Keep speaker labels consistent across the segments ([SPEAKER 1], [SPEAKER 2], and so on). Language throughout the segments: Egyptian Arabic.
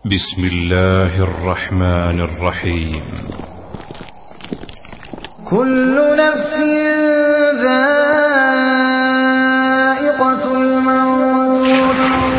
[SPEAKER 1] بسم الله الرحمن الرحيم
[SPEAKER 2] كل نفس ذائقة الموت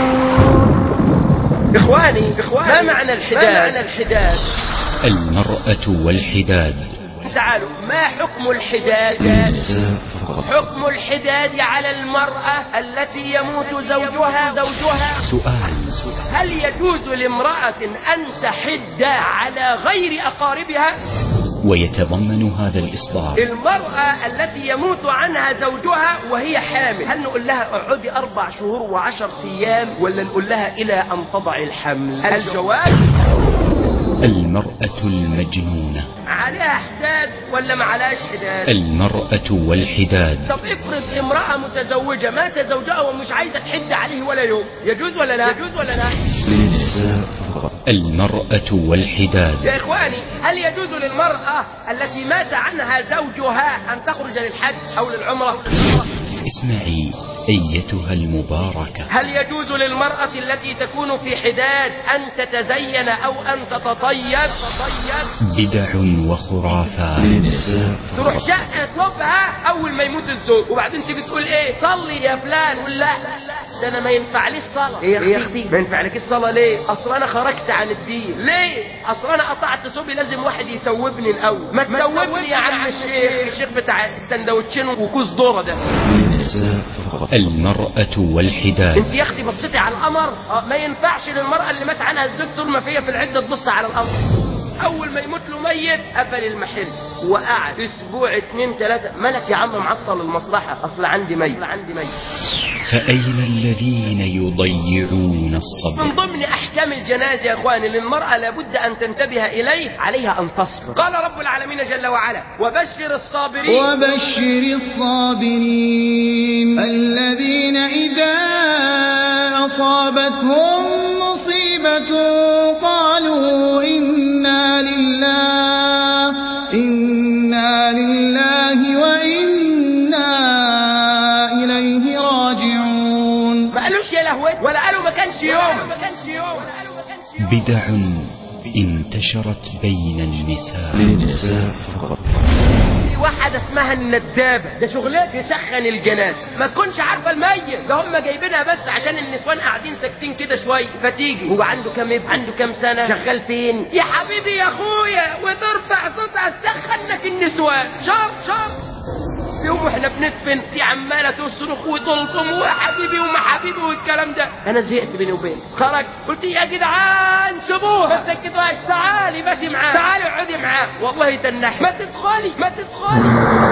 [SPEAKER 3] إخواني إخواني ما معنى الحداد ما معنى الحداد
[SPEAKER 4] المرأة والحداد
[SPEAKER 3] تعالوا ما حكم الحداد حكم الحداد على المرأة التي يموت زوجها زوجها
[SPEAKER 4] سؤال
[SPEAKER 3] هل يجوز لامرأة أن تحد على غير أقاربها
[SPEAKER 4] ويتضمن هذا الإصدار
[SPEAKER 3] المرأة التي يموت عنها زوجها وهي حامل هل نقول لها اقعدي أربع شهور وعشر أيام ولا نقول لها إلى أن تضع الحمل الجواب
[SPEAKER 4] المرأة المجنونة
[SPEAKER 3] عليها حداد ولا ما عليهاش حداد
[SPEAKER 4] المرأة والحداد
[SPEAKER 3] طب افرض امرأة متزوجة مات زوجها ومش عايزة تحد عليه ولا يوم يجوز ولا لا يجوز ولا لا
[SPEAKER 4] المرأة والحداد
[SPEAKER 3] يا إخواني هل يجوز للمرأة التي مات عنها زوجها أن تخرج للحج أو للعمرة
[SPEAKER 4] اسمعي أيتها المباركة
[SPEAKER 3] هل يجوز للمرأة التي تكون في حداد أن تتزين أو أن تتطيب تطيب
[SPEAKER 4] بدع وخرافات
[SPEAKER 3] تروح شقة تطلبها أول ما يموت الزوج وبعدين تيجي تقول إيه صلي يا فلان ولا ده أنا ما ينفعليش الصلاة إيه يا أختي ما ينفعلكيش الصلاة ليه أصل أنا خرجت عن الدين ليه أصل أنا قطعت ثوبي لازم واحد يتوبني الأول ما تتوبني يا عم الشيخ الشيخ بتاع السندوتشين وكوز ذرة ده
[SPEAKER 4] المرأة والحداد
[SPEAKER 3] انت يا اختي بصيتي على القمر اه ما ينفعش للمرأة اللي مات عنها الزوج طول ما فيها في العدة تبص على القمر اول ما يموت له ميت قفل المحل وقعد اسبوع اتنين تلاتة مالك يا عم معطل المصلحة اصل عندي ميت عندي ميت
[SPEAKER 4] فأين الذين يضيعون
[SPEAKER 3] من
[SPEAKER 4] الصبر
[SPEAKER 3] ضمن احكام الجنازة يا اخواني للمرأة لابد ان تنتبه اليه عليها ان تصبر قال رب العالمين جل وعلا وبشر الصابرين
[SPEAKER 2] وبشر الصابرين الذين إذا أصابتهم مصيبة قالوا إنا لله إنا لله وإنا إليه راجعون
[SPEAKER 3] ما قالوش يا لهوت ولا قالوا ما كانش يوم ما كانش يوم ولا قالوا ما كانش يوم
[SPEAKER 4] بدع انتشرت بين النساء
[SPEAKER 3] في واحدة اسمها الندابة ده شغلها يسخن الجنازة ما تكونش عارفة الميت ده هم جايبينها بس عشان النسوان قاعدين ساكتين كده شوية فتيجي هو عنده كام ابن عنده كام سنة شغال فين يا حبيبي يا اخويا وترفع صوتها تسخنك النسوان شرط شرط يوم واحنا بندفن دي عماله تصرخ وتلطم وحبيبي وما حبيبي والكلام ده انا زهقت بيني وبينه خرج قلت يا جدعان سيبوها ما تسكتوهاش تعالي باتي معاه تعالي اقعدي معاه والله تنحي ما تدخلي ما تدخلي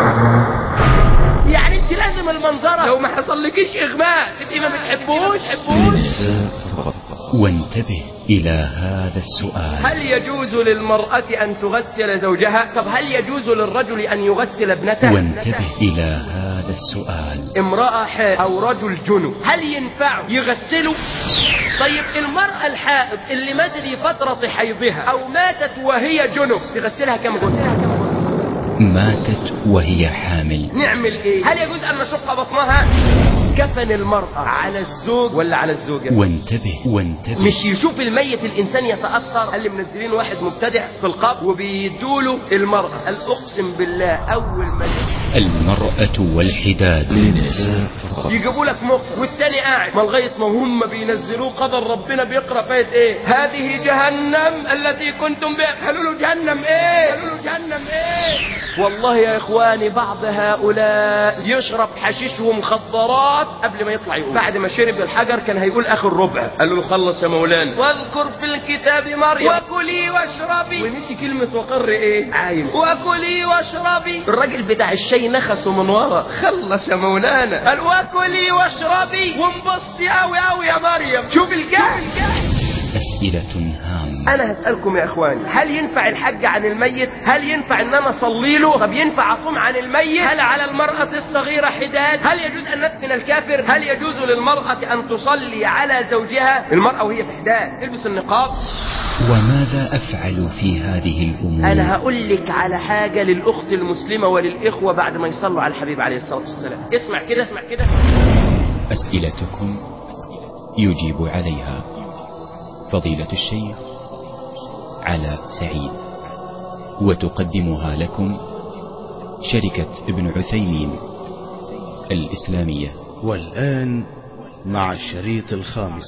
[SPEAKER 3] يعني انت لازم المنظره لو ما حصلكيش اغماء تبقي ما بتحبوش تحبوش
[SPEAKER 4] وانتبه إلى هذا السؤال
[SPEAKER 3] هل يجوز للمرأة أن تغسل زوجها؟ طب هل يجوز للرجل أن يغسل ابنته؟
[SPEAKER 4] وانتبه إلى هذا السؤال
[SPEAKER 3] امرأة حائض أو رجل جنب هل ينفع يغسله؟ طيب المرأة الحائض اللي ماتت في فترة حيضها أو ماتت وهي جنب تغسلها كم غسل؟
[SPEAKER 4] ماتت وهي حامل
[SPEAKER 3] نعمل ايه؟ هل يجوز أن نشق بطنها؟ كفن المرأة على الزوج ولا على الزوجة؟
[SPEAKER 4] وانتبه وانتبه
[SPEAKER 3] مش يشوف الميت الانسان يتاثر اللي منزلين واحد مبتدع في القبر وبيدوله المراه قال اقسم بالله اول ما
[SPEAKER 4] المرأة والحداد
[SPEAKER 3] يجيبوا لك مخ والتاني قاعد ما لغايه ما هم بينزلوه قدر ربنا بيقرا فايت ايه هذه جهنم التي كنتم بها قالوا له جهنم ايه قالوا له جهنم ايه والله يا اخواني بعض هؤلاء يشرب حشيش ومخدرات قبل ما يطلع يقول بعد ما شرب الحجر كان هيقول اخر ربع قالوا له خلص يا مولانا واذكر في الكتاب مريم وكلي واشربي ونسي كلمه وقر ايه عاين وكلي واشربي الراجل بتاع الشاي نخسه من ورا خلص يا مولانا قال وكلي واشربي وانبسطي قوي قوي يا مريم شوف الجهل
[SPEAKER 4] أسئلة هامة
[SPEAKER 3] انا هسألكم يا اخواني هل ينفع الحج عن الميت هل ينفع ان انا اصلي له طب ينفع اصوم عن الميت هل على المرأة الصغيرة حداد هل يجوز ان ندفن الكافر هل يجوز للمرأة ان تصلي على زوجها المرأة وهي في حداد تلبس النقاب
[SPEAKER 4] وماذا أفعل في هذه الأمور
[SPEAKER 3] انا هقول لك على حاجة للاخت المسلمة وللاخوة بعد ما يصلوا على الحبيب عليه الصلاة والسلام اسمع كده اسمع كده
[SPEAKER 4] أسئلتكم يجيب عليها فضيلة الشيخ علاء سعيد وتقدمها لكم شركة ابن عثيمين الإسلامية
[SPEAKER 5] والآن مع الشريط الخامس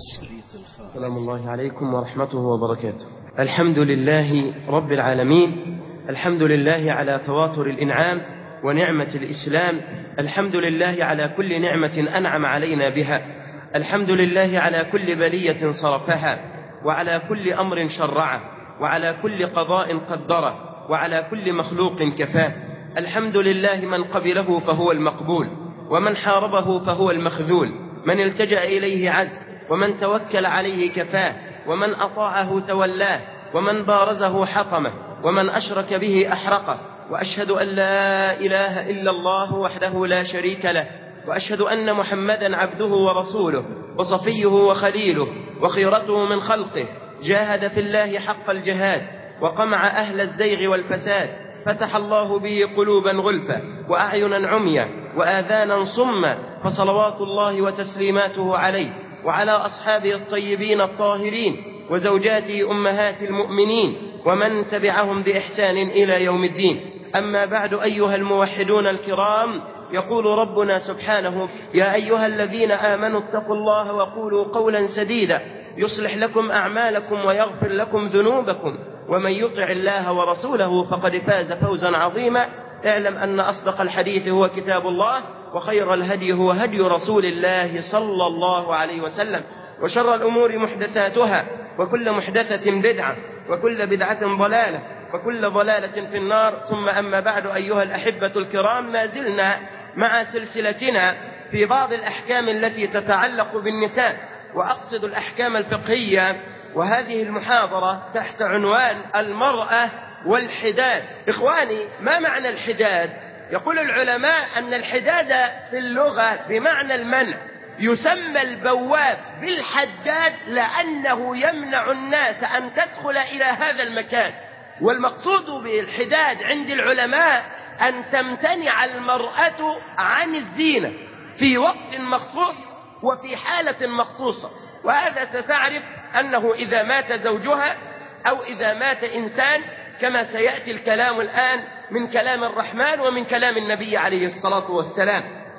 [SPEAKER 3] سلام الله عليكم ورحمته وبركاته الحمد لله رب العالمين الحمد لله على تواتر الإنعام ونعمة الإسلام الحمد لله على كل نعمة أنعم علينا بها الحمد لله على كل بلية صرفها وعلى كل أمر شرعه وعلى كل قضاء قدره وعلى كل مخلوق كفاه الحمد لله من قبله فهو المقبول ومن حاربه فهو المخذول من التجأ إليه عز ومن توكل عليه كفاه ومن أطاعه تولاه ومن بارزه حطمه ومن أشرك به أحرقه وأشهد أن لا إله إلا الله وحده لا شريك له وأشهد أن محمدا عبده ورسوله وصفيه وخليله وخيرته من خلقه جاهد في الله حق الجهاد وقمع أهل الزيغ والفساد فتح الله به قلوبا غلفا وأعينا عميا وآذانا صما فصلوات الله وتسليماته عليه وعلى أصحابه الطيبين الطاهرين وزوجاته أمهات المؤمنين ومن تبعهم بإحسان إلى يوم الدين أما بعد أيها الموحدون الكرام يقول ربنا سبحانه يا أيها الذين آمنوا اتقوا الله وقولوا قولا سديدا يصلح لكم أعمالكم ويغفر لكم ذنوبكم ومن يطع الله ورسوله فقد فاز فوزا عظيما اعلم أن أصدق الحديث هو كتاب الله وخير الهدي هو هدي رسول الله صلى الله عليه وسلم وشر الأمور محدثاتها وكل محدثة بدعة وكل بدعة ضلالة وكل ضلالة في النار ثم أما بعد أيها الأحبة الكرام ما زلنا مع سلسلتنا في بعض الأحكام التي تتعلق بالنساء وأقصد الأحكام الفقهية وهذه المحاضرة تحت عنوان المرأة والحداد إخواني ما معنى الحداد يقول العلماء أن الحداد في اللغة بمعنى المنع يسمى البواب بالحداد لأنه يمنع الناس أن تدخل إلى هذا المكان والمقصود بالحداد عند العلماء أن تمتنع المرأة عن الزينة في وقت مخصوص وفي حالة مخصوصة وهذا ستعرف أنه إذا مات زوجها أو إذا مات إنسان كما سيأتي الكلام الآن من كلام الرحمن ومن كلام النبي عليه الصلاة والسلام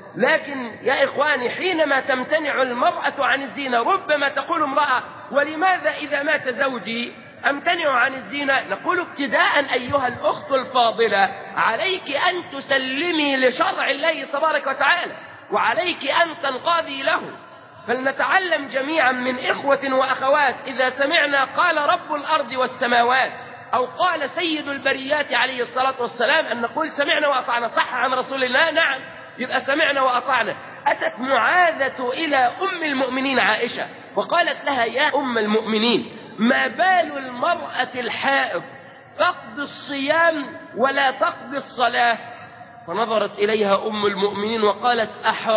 [SPEAKER 3] لكن يا إخواني حينما تمتنع المرأة عن الزينة ربما تقول امرأة ولماذا إذا مات زوجي أمتنع عن الزينة نقول ابتداء أيها الأخت الفاضلة عليك أن تسلمي لشرع الله تبارك وتعالى وعليك أن تنقادي له فلنتعلم جميعا من إخوة وأخوات إذا سمعنا قال رب الأرض والسماوات أو قال سيد البريات عليه الصلاة والسلام أن نقول سمعنا وأطعنا صح عن رسول الله نعم يبقى سمعنا وأطعنا أتت معاذة إلى أم المؤمنين عائشة وقالت لها يا أم المؤمنين ما بال المرأة الحائض تقضي الصيام ولا تقضي الصلاة فنظرت إليها أم المؤمنين وقالت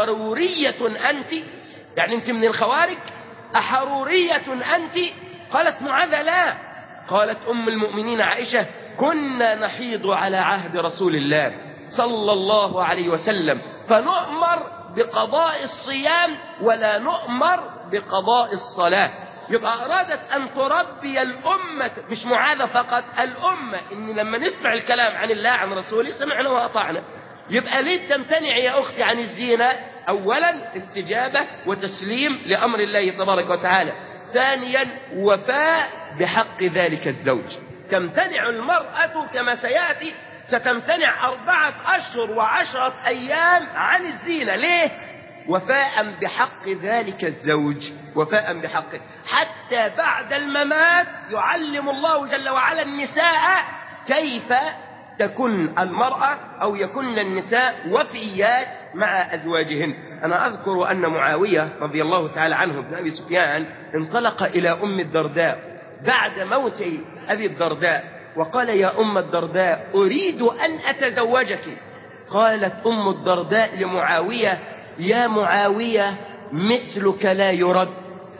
[SPEAKER 3] أحرورية أنت يعني أنت من الخوارج أحرورية أنت قالت معاذة لا قالت أم المؤمنين عائشة كنا نحيض على عهد رسول الله صلى الله عليه وسلم فنؤمر بقضاء الصيام ولا نؤمر بقضاء الصلاة يبقى أرادت أن تربي الأمة مش معاذة فقط الأمة إن لما نسمع الكلام عن الله عن رسوله سمعنا وأطعنا يبقى ليه تمتنع يا أختي عن الزينة أولا استجابة وتسليم لأمر الله تبارك وتعالى ثانيا وفاء بحق ذلك الزوج تمتنع المرأة كما سيأتي ستمتنع أربعة أشهر وعشرة أيام عن الزينة ليه؟ وفاء بحق ذلك الزوج وفاء بحقه حتى بعد الممات يعلم الله جل وعلا النساء كيف تكن المرأة أو يكن النساء وفيات مع أزواجهن أنا أذكر أن معاوية رضي الله تعالى عنه بن أبي سفيان انطلق إلى أم الدرداء بعد موت أبي الدرداء وقال يا أم الدرداء أريد أن أتزوجك قالت أم الدرداء لمعاوية يا معاوية مثلك لا يرد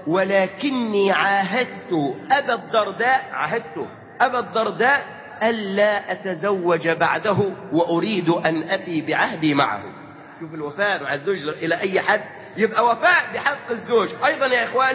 [SPEAKER 3] ولكني عاهدت أبا الدرداء عاهدت أبا الدرداء ألا أتزوج بعده وأريد أن أفي بعهدي معه شوف الوفاء مع الزوج إلى أي حد يبقى وفاء بحق الزوج أيضا يا إخواني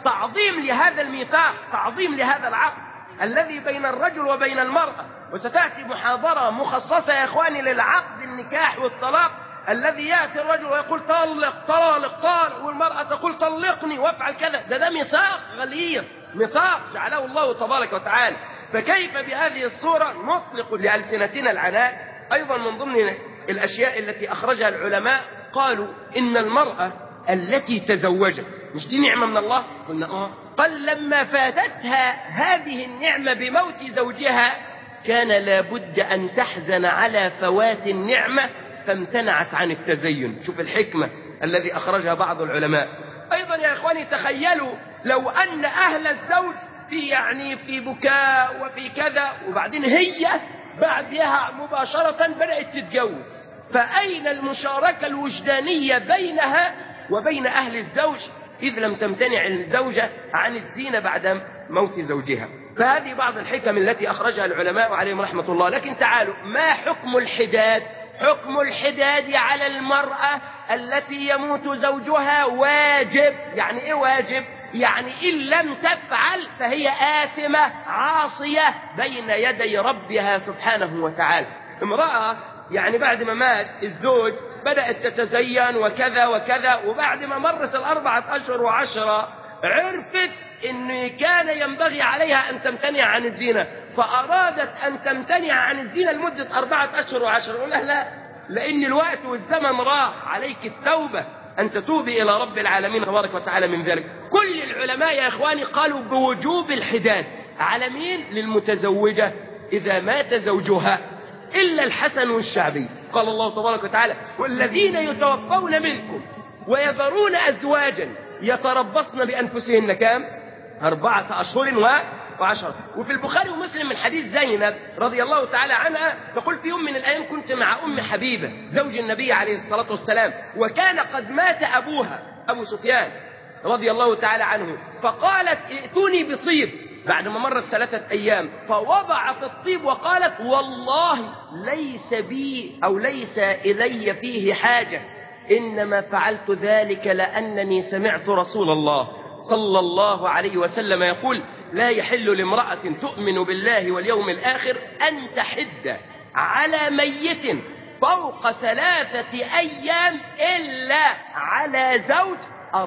[SPEAKER 3] تعظيم لهذا الميثاق تعظيم لهذا العقد الذي بين الرجل وبين المرأة وستأتي محاضرة مخصصة يا إخواني للعقد النكاح والطلاق الذي يأتي الرجل ويقول طلق طالق طالق والمرأة تقول طلقني وافعل كذا ده ده ميثاق غليظ ميثاق جعله الله تبارك وتعالى فكيف بهذه الصورة نطلق لألسنتنا العناء أيضا من ضمن الأشياء التي أخرجها العلماء قالوا إن المرأة التي تزوجت مش دي نعمة من الله قلنا آه قال لما فاتتها هذه النعمة بموت زوجها كان لابد أن تحزن على فوات النعمة فامتنعت عن التزين شوف الحكمة الذي أخرجها بعض العلماء أيضا يا إخواني تخيلوا لو أن أهل الزوج في يعني في بكاء وفي كذا وبعدين هي بعدها مباشرة بدأت تتجوز فأين المشاركة الوجدانية بينها وبين أهل الزوج إذ لم تمتنع الزوجة عن الزينة بعد موت زوجها فهذه بعض الحكم التي أخرجها العلماء عليهم رحمة الله لكن تعالوا ما حكم الحداد حكم الحداد على المرأة التي يموت زوجها واجب يعني ايه واجب يعني ان لم تفعل فهي آثمة عاصية بين يدي ربها سبحانه وتعالى امرأة يعني بعد ما مات الزوج بدأت تتزين وكذا وكذا وبعد ما مرت الأربعة أشهر وعشرة عرفت أنه كان ينبغي عليها أن تمتنع عن الزينة فأرادت أن تمتنع عن الزينة لمدة أربعة أشهر وعشرة نقول لها لا لأن الوقت والزمن راح عليك التوبة أن تتوبي إلى رب العالمين تبارك وتعالى من ذلك كل العلماء يا إخواني قالوا بوجوب الحداد على مين للمتزوجة إذا مات زوجها إلا الحسن والشعبي قال الله تبارك وتعالى والذين يتوفون منكم ويذرون أزواجا يتربصن بأنفسهن كام أربعة أشهر و وعشرة وفي البخاري ومسلم من حديث زينب رضي الله تعالى عنها تقول في يوم من الأيام كنت مع أم حبيبة زوج النبي عليه الصلاة والسلام وكان قد مات أبوها أبو سفيان رضي الله تعالى عنه فقالت ائتوني بطيب بعد ما مرت ثلاثة أيام فوضعت الطيب وقالت والله ليس بي أو ليس إلي فيه حاجة إنما فعلت ذلك لأنني سمعت رسول الله صلى الله عليه وسلم يقول لا يحل لامرأة تؤمن بالله واليوم الآخر أن تحد على ميت فوق ثلاثة أيام إلا على زوج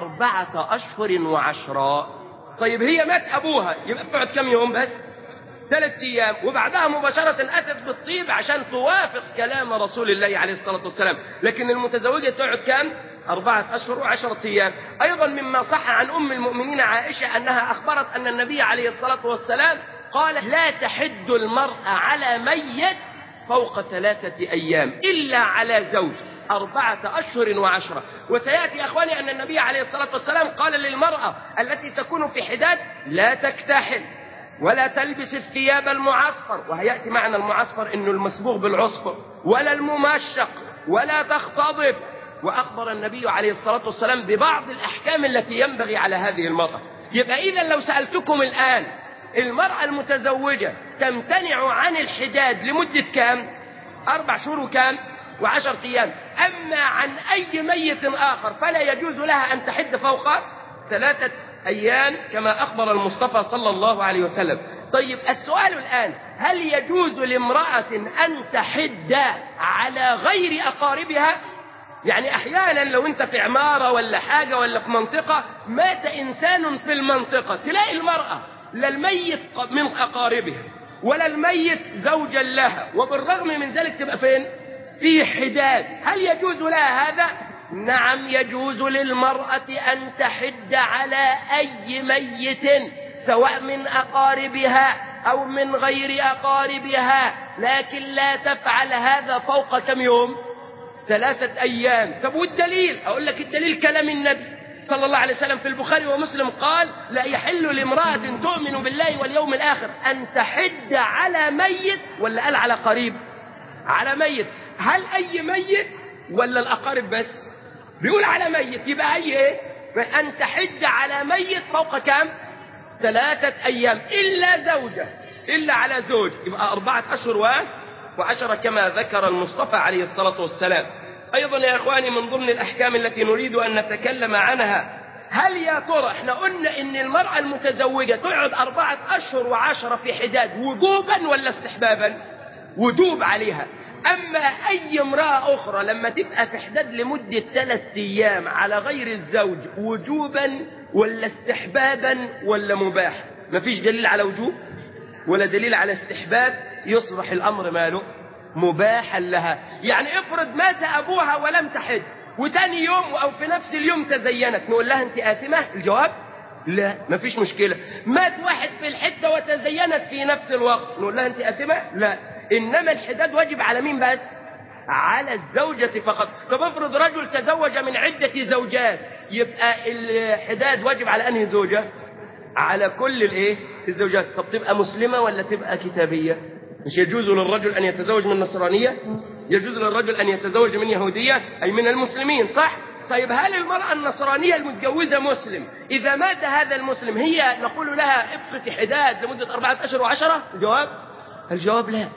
[SPEAKER 3] أربعة أشهر وعشرا طيب هي مات أبوها يبقى بتقعد كم يوم بس ثلاث أيام وبعدها مباشرة أتت بالطيب عشان توافق كلام رسول الله عليه الصلاة والسلام لكن المتزوجة تقعد كم أربعة أشهر وعشرة أيام أيضا مما صح عن أم المؤمنين عائشة أنها أخبرت أن النبي عليه الصلاة والسلام قال لا تحد المرأة على ميت فوق ثلاثة أيام إلا على زوج أربعة أشهر وعشرة وسيأتي أخواني أن النبي عليه الصلاة والسلام قال للمرأة التي تكون في حداد لا تكتحل ولا تلبس الثياب المعصفر وهيأتي معنى المعصفر أنه المصبوغ بالعصفر ولا الممشق ولا تختضب وأخبر النبي عليه الصلاة والسلام ببعض الأحكام التي ينبغي على هذه المرأة يبقى إذا لو سألتكم الآن المرأة المتزوجة تمتنع عن الحداد لمدة كام أربع شهور وكام وعشر أيام أما عن أي ميت آخر فلا يجوز لها أن تحد فوق ثلاثة أيام كما أخبر المصطفى صلى الله عليه وسلم طيب السؤال الآن هل يجوز لامرأة أن تحد على غير أقاربها يعني أحيانا لو أنت في عمارة ولا حاجة ولا في منطقة مات إنسان في المنطقة تلاقي المرأة لا الميت من أقاربها ولا الميت زوجا لها وبالرغم من ذلك تبقى فين في حداد هل يجوز لها هذا نعم يجوز للمرأة أن تحد على أي ميت سواء من أقاربها أو من غير أقاربها لكن لا تفعل هذا فوق كم يوم ثلاثة أيام طب والدليل أقول لك الدليل كلام النبي صلى الله عليه وسلم في البخاري ومسلم قال لا يحل لامرأة تؤمن بالله واليوم الآخر أن تحد على ميت ولا قال على قريب على ميت هل أي ميت ولا الأقارب بس بيقول على ميت يبقى أي إيه أن تحد على ميت فوق كم ثلاثة أيام إلا زوجة إلا على زوج يبقى أربعة أشهر و... وعشرة كما ذكر المصطفى عليه الصلاة والسلام أيضا يا إخواني من ضمن الأحكام التي نريد أن نتكلم عنها هل يا ترى احنا قلنا ان المرأة المتزوجة تقعد أربعة أشهر وعشرة في حداد وجوبا ولا استحبابا وجوب عليها أما أي امرأة أخرى لما تبقى في حداد لمدة ثلاث أيام على غير الزوج وجوبا ولا استحبابا ولا مباح مفيش دليل على وجوب ولا دليل على استحباب يصبح الأمر ماله مباحا لها يعني افرض مات أبوها ولم تحد وتاني يوم أو في نفس اليوم تزينت نقول لها أنت آثمة الجواب لا مفيش مشكلة مات واحد في الحتة وتزينت في نفس الوقت نقول لها أنت آثمة لا إنما الحداد واجب على مين بس على الزوجة فقط طب افرض رجل تزوج من عدة زوجات يبقى الحداد واجب على أنهي زوجة على كل الايه الزوجات طب تبقى مسلمة ولا تبقى كتابية مش يجوز للرجل أن يتزوج من نصرانية يجوز للرجل أن يتزوج من يهودية أي من المسلمين صح طيب هل المرأة النصرانية المتجوزة مسلم إذا مات هذا المسلم هي نقول لها ابقة حداد لمدة أربعة أشهر وعشرة الجواب الجواب لا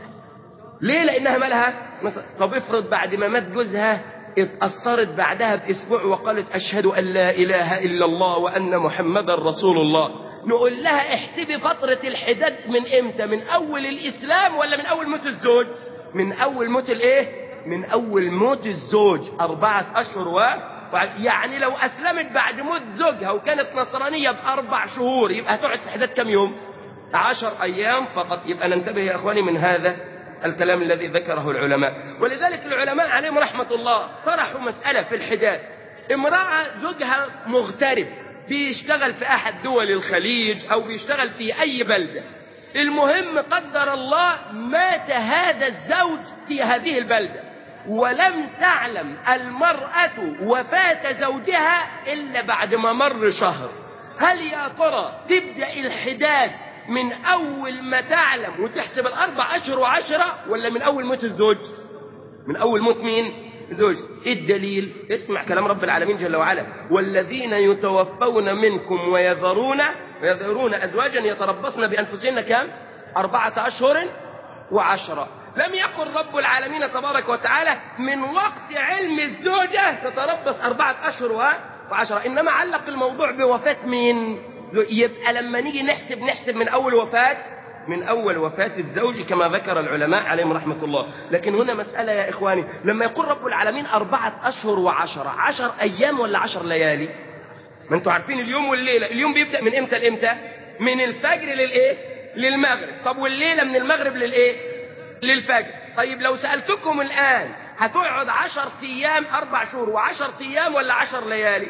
[SPEAKER 3] ليه لأنها مالها مثلا طب افرض بعد ما مات جوزها اتأثرت بعدها بأسبوع وقالت أشهد أن لا إله إلا الله وأن محمدا رسول الله نقول لها احسبي فترة الحداد من امتى من أول الإسلام ولا من أول موت الزوج من أول موت الإيه من أول موت الزوج أربعة أشهر و يعني لو أسلمت بعد موت زوجها وكانت نصرانية بأربع شهور يبقى هتقعد في حداد كم يوم عشر أيام فقط يبقى ننتبه يا أخواني من هذا الكلام الذي ذكره العلماء ولذلك العلماء عليهم رحمة الله طرحوا مسألة في الحداد امرأة زوجها مغترب بيشتغل في أحد دول الخليج أو بيشتغل في أي بلدة المهم قدر الله مات هذا الزوج في هذه البلدة ولم تعلم المرأة وفاة زوجها إلا بعد ما مر شهر هل يا ترى تبدأ الحداد من أول ما تعلم وتحسب الأربع أشهر وعشرة ولا من أول موت الزوج من أول موت مين زوج إيه الدليل اسمع كلام رب العالمين جل وعلا والذين يتوفون منكم ويذرون ويذرون أزواجا يتربصن بأنفسهن كم أربعة أشهر وعشرة لم يقل رب العالمين تبارك وتعالى من وقت علم الزوجة تتربص أربعة أشهر وعشرة إنما علق الموضوع بوفاة مين يبقى لما نيجي نحسب نحسب من أول وفاة من أول وفاة الزوج كما ذكر العلماء عليهم رحمة الله لكن هنا مسألة يا إخواني لما يقول رب العالمين أربعة أشهر وعشرة عشر أيام ولا عشر ليالي ما انتوا عارفين اليوم والليلة اليوم بيبدأ من إمتى لإمتى من الفجر للإيه للمغرب طب والليلة من المغرب للإيه للفجر طيب لو سألتكم الآن هتقعد عشر أيام أربع شهور وعشر أيام ولا عشر ليالي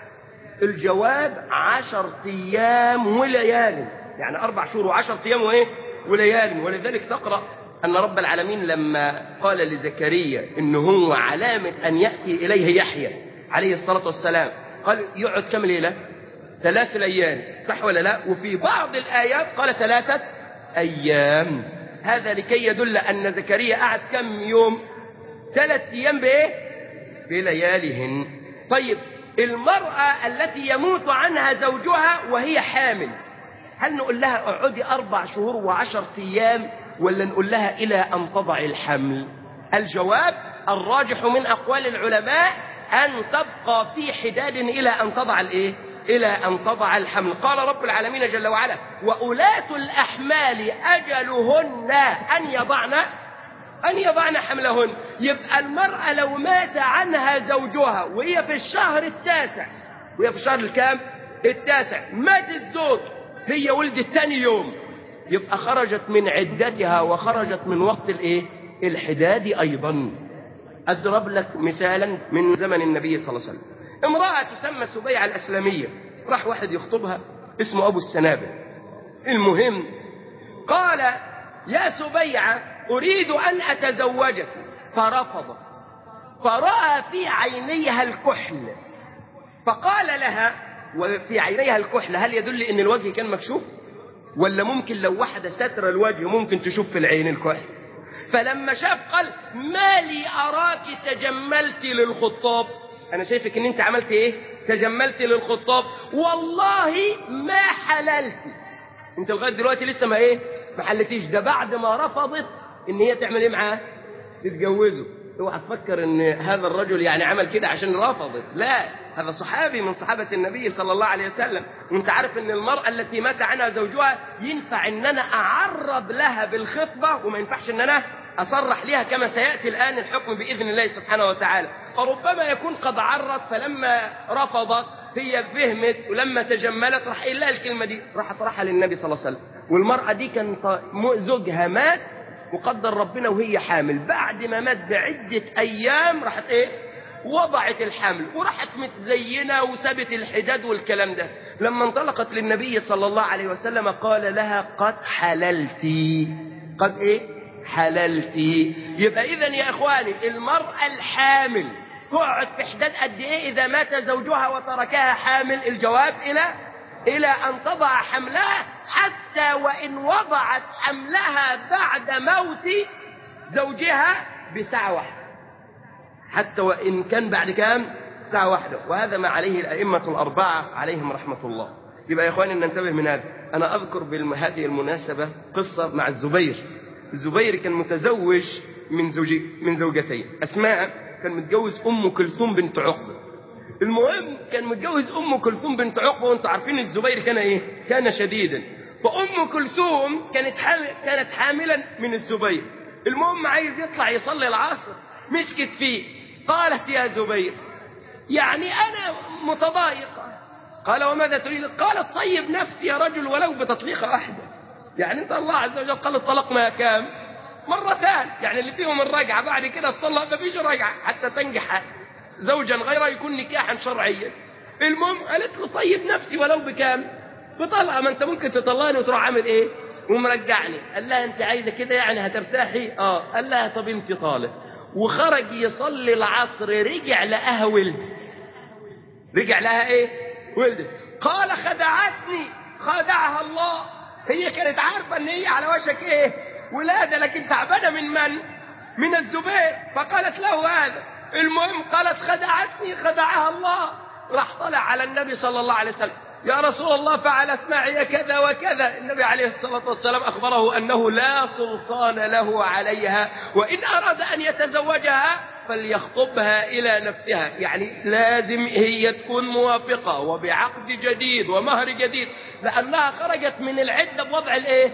[SPEAKER 3] الجواب عشر أيام وليالي يعني أربع شهور وعشر أيام وإيه وليالي ولذلك تقرأ أن رب العالمين لما قال لزكريا إن هو علامة أن يأتي إليه يحيى عليه الصلاة والسلام قال يقعد كم ليلة ثلاث ليالي صح ولا لا وفي بعض الآيات قال ثلاثة أيام هذا لكي يدل أن زكريا قعد كم يوم ثلاث أيام بإيه بلياليهن طيب المرأة التي يموت عنها زوجها وهي حامل هل نقول لها اقعدي أربع شهور وعشر أيام ولا نقول لها إلى أن تضع الحمل الجواب الراجح من أقوال العلماء أن تبقى في حداد إلى أن تضع الإيه إلى أن تضع الحمل قال رب العالمين جل وعلا وأولاة الأحمال أجلهن أن يضعن أن يضعن حملهن يبقى المرأة لو مات عنها زوجها وهي في الشهر التاسع وهي في الشهر الكام التاسع مات الزوج هي ولدت تاني يوم يبقى خرجت من عدتها وخرجت من وقت الايه الحداد ايضا اضرب لك مثالا من زمن النبي صلى الله عليه وسلم امرأة تسمى سبيعة الاسلامية راح واحد يخطبها اسمه ابو السنابل المهم قال يا سبيعة اريد ان اتزوجك فرفضت فرأى في عينيها الكحل فقال لها وفي عينيها الكحل هل يدل ان الوجه كان مكشوف ولا ممكن لو واحدة ستر الوجه ممكن تشوف في العين الكحل فلما شاف قال ما لي أراك تجملت للخطاب أنا شايفك إن أنت عملت إيه تجملت للخطاب والله ما حللت أنت لغاية دلوقتي لسه ما إيه ما حلتيش ده بعد ما رفضت إن هي تعمل إيه معاه تتجوزه اوعى تفكر ان هذا الرجل يعني عمل كده عشان رفضت لا هذا صحابي من صحابة النبي صلى الله عليه وسلم وانت عارف ان المرأة التي مات عنها زوجها ينفع ان انا اعرض لها بالخطبة وما ينفعش ان انا اصرح لها كما سيأتي الان الحكم باذن الله سبحانه وتعالى فربما يكون قد عرض فلما رفضت هي فهمت ولما تجملت راح قايل لها الكلمة دي راح طرحها للنبي صلى الله عليه وسلم والمرأة دي كان زوجها مات وقدر ربنا وهي حامل بعد ما مات بعدة أيام راحت إيه وضعت الحمل وراحت متزينة وسابت الحداد والكلام ده لما انطلقت للنبي صلى الله عليه وسلم قال لها قد حللتي قد إيه حللتي يبقى إذا يا إخواني المرأة الحامل تقعد في حداد قد إيه إذا مات زوجها وتركها حامل الجواب إلى إلى أن تضع حملها حتى وإن وضعت حملها بعد موت زوجها بساعة واحدة حتى وإن كان بعد كام ساعة واحدة وهذا ما عليه الأئمة الأربعة عليهم رحمة الله يبقى يا إخواني ننتبه من هذا أنا أذكر بهذه المناسبة قصة مع الزبير الزبير كان متزوج من زوجي من زوجتين أسماء كان متجوز أم كلثوم بنت عقبة المهم كان متجوز ام كلثوم بنت عقبه وانتم عارفين الزبير كان ايه كان شديدا فام كلثوم كانت حامل كانت حاملا من الزبير المهم عايز يطلع يصلي العصر مسكت فيه قالت يا زبير يعني انا متضايقه قال وماذا تريد قالت طيب نفسي يا رجل ولو بتطليقه واحده يعني انت الله عز وجل قال الطلاق ما كام مرتان يعني اللي فيهم الرجعه بعد كده تطلق ما فيش رجعه حتى تنجح زوجا غيره يكون نكاحا شرعيا المهم قالت له طيب نفسي ولو بكام بطلقه ما انت ممكن تطلقني وتروح عامل ايه ومرجعني قال لها انت عايزه كده يعني هترتاحي اه قال لها طب انت طالق وخرج يصلي العصر رجع لقاها ولدت رجع لها ايه ولدت قال خدعتني خدعها الله هي كانت عارفه ان هي على وشك ايه ولاده لكن تعبانه من من من الزبير فقالت له هذا المهم قالت خدعتني خدعها الله راح طلع على النبي صلى الله عليه وسلم يا رسول الله فعلت معي كذا وكذا النبي عليه الصلاة والسلام أخبره أنه لا سلطان له عليها وإن أراد أن يتزوجها فليخطبها إلى نفسها يعني لازم هي تكون موافقة وبعقد جديد ومهر جديد لأنها خرجت من العدة بوضع الإيه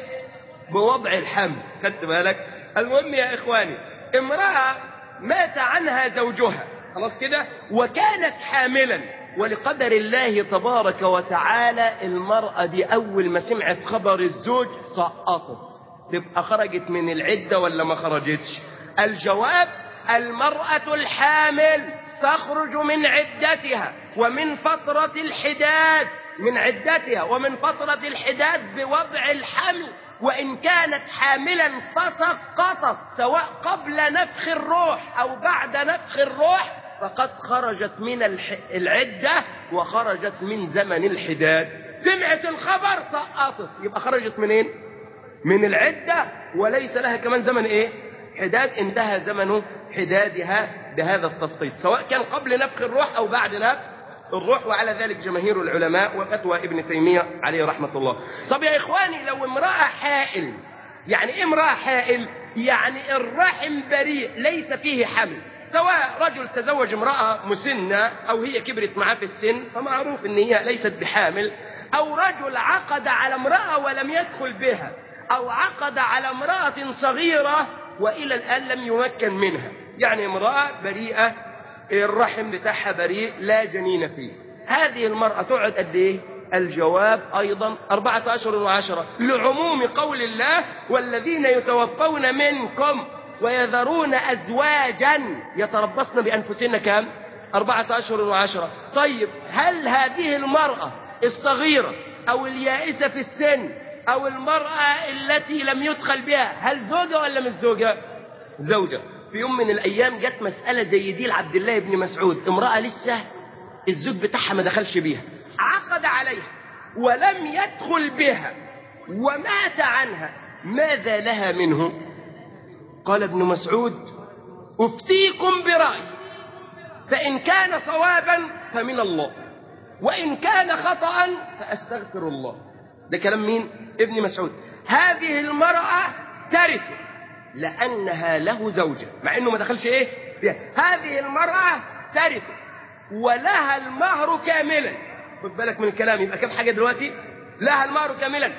[SPEAKER 3] بوضع الحمل خدت بالك المهم يا إخواني امرأة مات عنها زوجها خلاص كده وكانت حاملا ولقدر الله تبارك وتعالى المرأة دي أول ما سمعت خبر الزوج سقطت تبقى خرجت من العدة ولا ما خرجتش الجواب المرأة الحامل تخرج من عدتها ومن فترة الحداد من عدتها ومن فترة الحداد بوضع الحمل وإن كانت حاملا فسقطت سواء قبل نفخ الروح أو بعد نفخ الروح فقد خرجت من الح... العدة وخرجت من زمن الحداد سمعت الخبر سقطت يبقى خرجت منين من العدة وليس لها كمان زمن ايه حداد انتهى زمن حدادها بهذا التسقيط سواء كان قبل نفخ الروح او بعد نفخ الروح وعلى ذلك جماهير العلماء وفتوى ابن تيمية عليه رحمة الله طب يا إخواني لو امرأة حائل يعني إيه امرأة حائل يعني الرحم بريء ليس فيه حمل سواء رجل تزوج امرأة مسنة أو هي كبرت معاه في السن فمعروف إن هي ليست بحامل أو رجل عقد على امرأة ولم يدخل بها أو عقد على امرأة صغيرة وإلى الآن لم يمكن منها يعني امرأة بريئة الرحم بتاعها بريء لا جنين فيه هذه المرأة تقعد قد ايه الجواب أيضا أربعة أشهر وعشرة لعموم قول الله والذين يتوفون منكم ويذرون أزواجا يتربصن بأنفسهن كم أربعة أشهر وعشرة طيب هل هذه المرأة الصغيرة أو اليائسة في السن أو المرأة التي لم يدخل بها هل زوجة ولا مش زوجة زوجة في يوم من الأيام جت مسألة زي دي لعبد الله بن مسعود امرأة لسه الزوج بتاعها ما دخلش بيها عقد عليها ولم يدخل بها ومات عنها ماذا لها منه قال ابن مسعود أفتيكم برأيي فإن كان صوابا فمن الله وإن كان خطأ فأستغفر الله ده كلام مين ابن مسعود هذه المرأة ترث لأنها له زوجة مع أنه ما دخلش إيه بها. هذه المرأة ترث ولها المهر كاملا خد بالك من الكلام يبقى كم حاجة دلوقتي لها المهر كاملا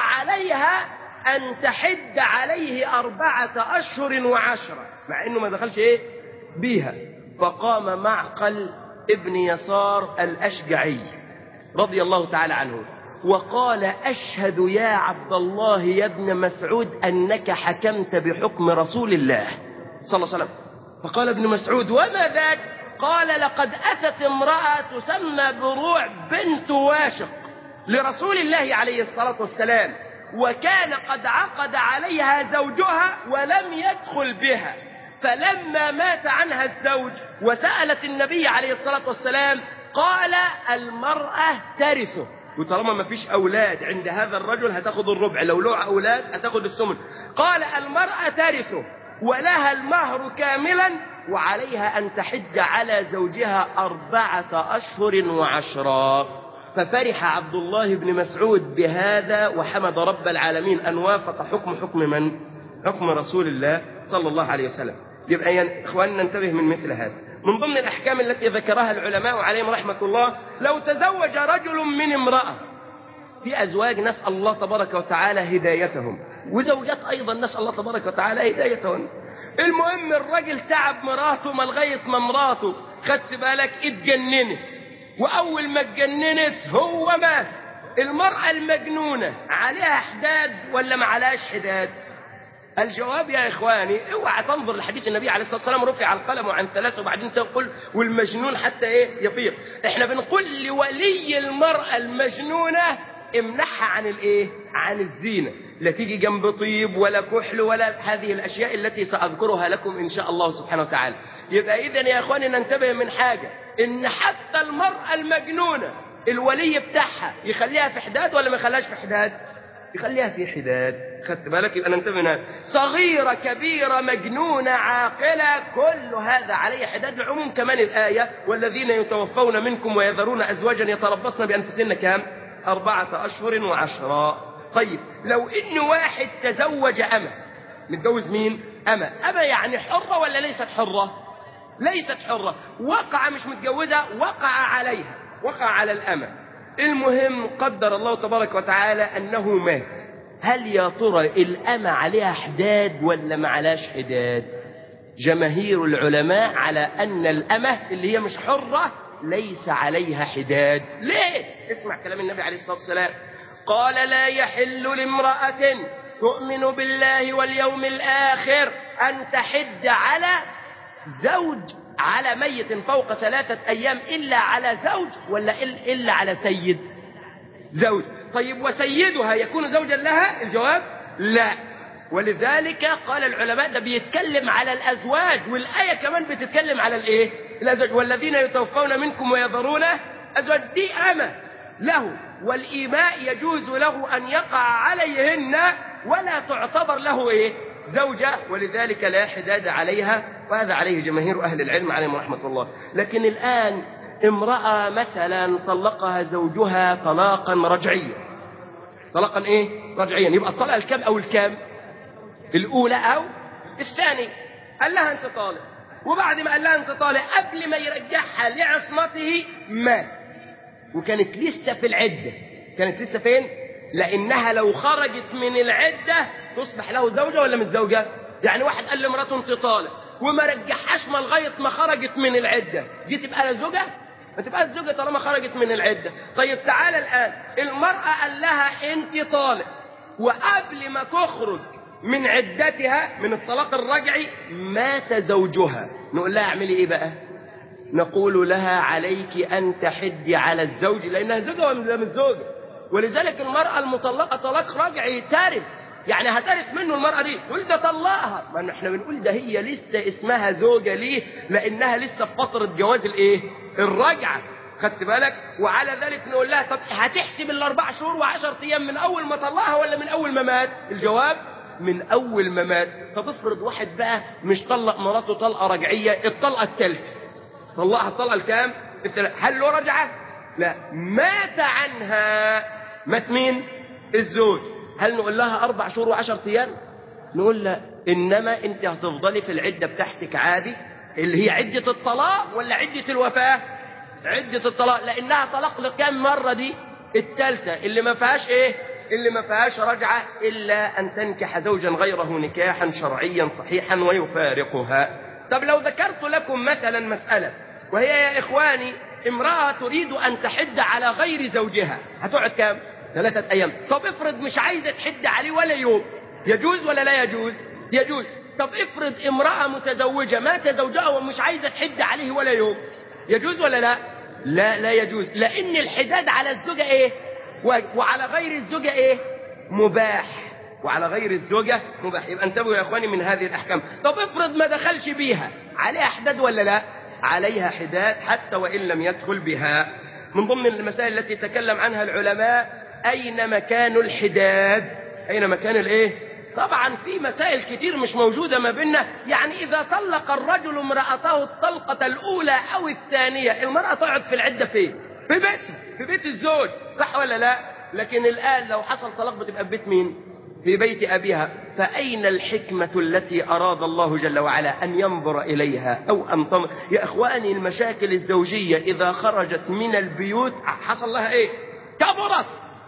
[SPEAKER 3] وعليها أن تحد عليه أربعة أشهر وعشرة مع إنه ما دخلش إيه بيها فقام معقل ابن يسار الأشجعي رضي الله تعالى عنه وقال أشهد يا عبد الله يا ابن مسعود أنك حكمت بحكم رسول الله صلى الله عليه وسلم فقال ابن مسعود وما ذاك قال لقد أتت امرأة تسمى بروع بنت واشق لرسول الله عليه الصلاة والسلام وكان قد عقد عليها زوجها ولم يدخل بها فلما مات عنها الزوج وسألت النبي عليه الصلاة والسلام قال المرأة ترثه وطالما ما فيش أولاد عند هذا الرجل هتاخد الربع لو له أولاد هتاخد الثمن قال المرأة ترثه ولها المهر كاملا وعليها أن تحج على زوجها أربعة أشهر وعشرا ففرح عبد الله بن مسعود بهذا وحمد رب العالمين أن وافق حكم حكم من؟ حكم رسول الله صلى الله عليه وسلم يبقى يا إخواننا ننتبه من مثل هذا من ضمن الأحكام التي ذكرها العلماء عليهم رحمة الله لو تزوج رجل من امرأة في أزواج نسأل الله تبارك وتعالى هدايتهم وزوجات أيضا نسأل الله تبارك وتعالى هدايتهم المهم الراجل تعب مراته ما لغاية ما مراته خدت بالك اتجننت وأول ما اتجننت هو مات المرأة المجنونة عليها حداد ولا ما عليهاش حداد الجواب يا إخواني اوعى تنظر لحديث النبي عليه الصلاة والسلام رفع القلم عن ثلاثة وبعدين تقول والمجنون حتى إيه يفيق احنا بنقول لولي المرأة المجنونة امنحها عن الايه عن الزينة لا تيجي جنب طيب ولا كحل ولا هذه الأشياء التي سأذكرها لكم إن شاء الله سبحانه وتعالى يبقى إذا يا إخواني ننتبه من حاجة إن حتى المرأة المجنونة الولي بتاعها يخليها في حداد ولا ما يخليهاش في حداد يخليها في حداد خدت بالك يبقى ننتبه هنا صغيرة كبيرة مجنونة عاقلة كل هذا عليه حداد العموم كمان الآية والذين يتوفون منكم ويذرون أزواجا يتربصن بأنفسهن كام أربعة أشهر وعشرا طيب لو إن واحد تزوج أمة متجوز مين أمة أمة يعني حرة ولا ليست حرة ليست حرة وقع مش متجوزة وقع عليها وقع على الأمة المهم قدر الله تبارك وتعالى أنه مات هل يا ترى الأمة عليها حداد ولا ما عليهاش حداد جماهير العلماء على أن الأمة اللي هي مش حرة ليس عليها حداد ليه اسمع كلام النبي عليه الصلاة والسلام قال لا يحل لامرأة تؤمن بالله واليوم الآخر أن تحد على زوج على ميت فوق ثلاثة أيام إلا على زوج ولا إلا على سيد زوج طيب وسيدها يكون زوجا لها الجواب لا ولذلك قال العلماء ده بيتكلم على الأزواج والآية كمان بتتكلم على الإيه الأزواج والذين يتوفون منكم ويذرون أزواج دي أمة له والإيماء يجوز له أن يقع عليهن ولا تعتبر له إيه زوجة ولذلك لا حداد عليها وهذا عليه جماهير أهل العلم عليهم رحمة الله لكن الآن امرأة مثلا طلقها زوجها طلاقا رجعيا طلاقا ايه رجعيا يبقى الطلقة الكام او الكام الاولى او الثاني قال لها انت طالق وبعد ما قال لها انت طالق قبل ما يرجعها لعصمته مات وكانت لسه في العدة كانت لسه فين لانها لو خرجت من العدة تصبح له زوجة ولا مش زوجة يعني واحد قال لمراته انت طالق وما رجعهاش ما لغايه ما خرجت من العده دي تبقى لها زوجه ما تبقى زوجه طالما خرجت من العده طيب تعالى الان المراه قال لها انت طالق وقبل ما تخرج من عدتها من الطلاق الرجعي مات زوجها نقول لها اعملي ايه بقى نقول لها عليك ان تحدي على الزوج لانها زوجه ولا مش زوجه ولذلك المراه المطلقه طلاق رجعي ترث يعني هترث منه المرأة دي قول ده طلقها ما احنا بنقول ده هي لسه اسمها زوجة ليه لانها لسه في فترة جواز الايه الرجعة خدت بالك وعلى ذلك نقول لها طب هتحسب الاربع شهور وعشر ايام من اول ما طلقها ولا من اول ما مات الجواب من اول ما مات طب افرض واحد بقى مش طلق مراته طلقة رجعية الطلقة الثالثة طلقها الطلقة الكام هل له رجعة لا مات عنها مات مين الزوج هل نقول لها أربع شهور وعشر أيام نقول لا إنما أنت هتفضلي في العدة بتاعتك عادي اللي هي عدة الطلاق ولا عدة الوفاة عدة الطلاق لأنها طلاق لكام مرة دي التالتة اللي ما فيهاش إيه اللي ما فيهاش رجعة إلا أن تنكح زوجا غيره نكاحا شرعيا صحيحا ويفارقها طب لو ذكرت لكم مثلا مسألة وهي يا إخواني امرأة تريد أن تحد على غير زوجها هتقعد كام ثلاثة أيام طب افرض مش عايزة تحد عليه ولا يوم يجوز ولا لا يجوز يجوز طب افرض امرأة متزوجة مات زوجها ومش عايزة تحد عليه ولا يوم يجوز ولا لا لا لا يجوز لأن الحداد على الزوجة ايه و- وعلى غير الزوجة ايه مباح وعلى غير الزوجة مباح يبقى انتبهوا يا اخواني من هذه الاحكام طب افرض ما دخلش بيها عليها حداد ولا لا عليها حداد حتى وان لم يدخل بها من ضمن المسائل التي تكلم عنها العلماء اين مكان الحداد اين مكان الايه طبعا في مسائل كتير مش موجودة ما بيننا يعني إذا طلق الرجل امرأته الطلقة الأولى أو الثانية المرأة تقعد في العدة فين في بيتها في بيت الزوج صح ولا لا لكن الآن لو حصل طلاق بتبقى في بيت مين في بيت أبيها فأين الحكمة التي أراد الله جل وعلا أن ينظر إليها أو أن تنظر يا إخواني المشاكل الزوجية إذا خرجت من البيوت حصل لها إيه كبرت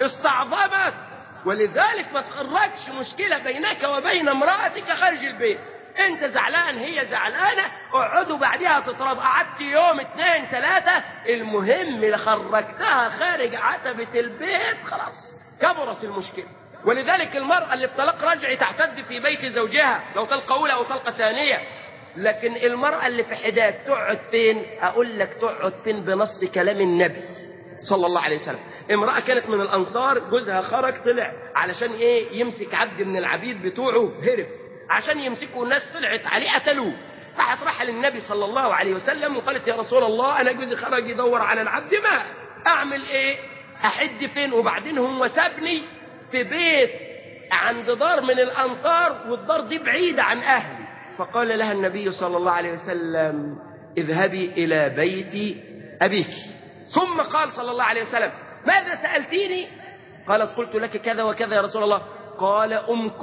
[SPEAKER 3] استعظمت ولذلك ما تخرجش مشكلة بينك وبين امرأتك خارج البيت انت زعلان هي زعلانة اقعدوا بعدها تتراب قعدت يوم اتنين تلاتة المهم اللي خرجتها خارج عتبة البيت خلاص كبرت المشكلة ولذلك المرأة اللي في طلاق رجعي تعتد في بيت زوجها لو طلقة أولى أو طلقة ثانية لكن المرأة اللي في حداد تقعد فين أقول لك تقعد فين بنص كلام النبي صلى الله عليه وسلم امرأة كانت من الأنصار جوزها خرج طلع علشان إيه يمسك عبد من العبيد بتوعه هرب عشان يمسكوا الناس طلعت عليه قتلوه راحت راح للنبي صلى الله عليه وسلم وقالت يا رسول الله أنا جوزي خرج يدور على العبد ما أعمل إيه أحد فين وبعدين هو سابني في بيت عند دار من الأنصار والدار دي بعيدة عن أهلي فقال لها النبي صلى الله عليه وسلم اذهبي إلى بيت أبيك ثم قال صلى الله عليه وسلم ماذا سألتيني قالت قلت لك كذا وكذا يا رسول الله قال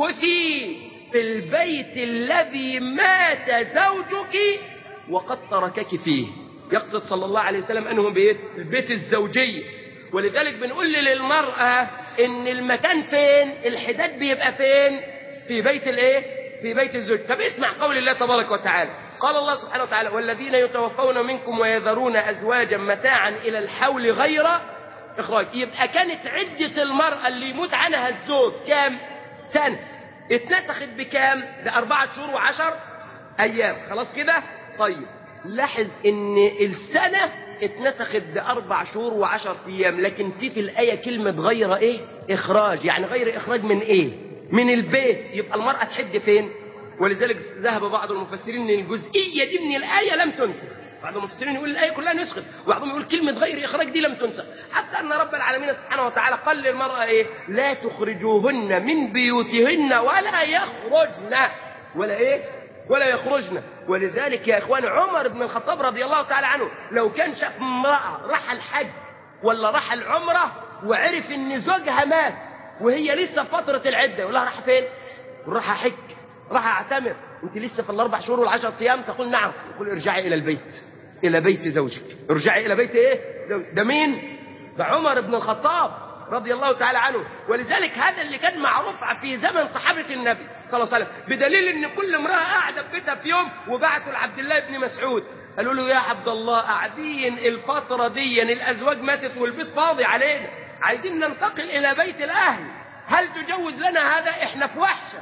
[SPEAKER 3] امكثي في البيت الذي مات زوجك وقد تركك فيه يقصد صلى الله عليه وسلم أنه بيت البيت الزوجي ولذلك بنقول للمرأة ان المكان فين الحداد بيبقى فين في بيت الايه في بيت الزوج طب اسمع قول الله تبارك وتعالى قال الله سبحانه وتعالى والذين يتوفون منكم ويذرون ازواجا متاعا الى الحول غير اخراج يبقى كانت عدة المرأة اللي يموت عنها الزوج كام سنة اتنسخت بكام بأربعة شهور وعشر أيام خلاص كده طيب لاحظ ان السنة اتنسخت بأربع شهور وعشر أيام لكن في في الآية كلمة غير إيه إخراج يعني غير إخراج من إيه من البيت يبقى المرأة تحد فين ولذلك ذهب بعض المفسرين ان الجزئية دي من الآية لم تنسخ بعض المفسرين يقول الآية كلها نسخت وبعضهم يقول كلمة غير إخراج دي لم تنسخ حتى أن رب العالمين سبحانه وتعالى قال للمرأة إيه لا تخرجوهن من بيوتهن ولا يخرجن ولا إيه ولا يخرجن ولذلك يا إخوان عمر بن الخطاب رضي الله تعالى عنه لو كان شاف امرأة راح الحج ولا راح العمرة وعرف ان زوجها مات وهي لسه في فترة العدة يقول لها راح فين راح أحج راح أعتمر أنت لسه في الأربع شهور والعشر أيام تقول نعم يقول ارجعي إلى البيت إلى بيت زوجك ارجعي إلى بيت إيه زوج. ده مين ده عمر بن الخطاب رضي الله تعالى عنه ولذلك هذا اللي كان معروف في زمن صحابة النبي صلى الله عليه وسلم بدليل ان كل امرأة قاعدة في بيتها في يوم وبعتوا لعبد الله بن مسعود قالوا له يا عبد الله قاعدين الفترة دي الأزواج ماتت والبيت فاضي علينا عايزين ننتقل إلى بيت الأهل هل تجوز لنا هذا احنا في وحشة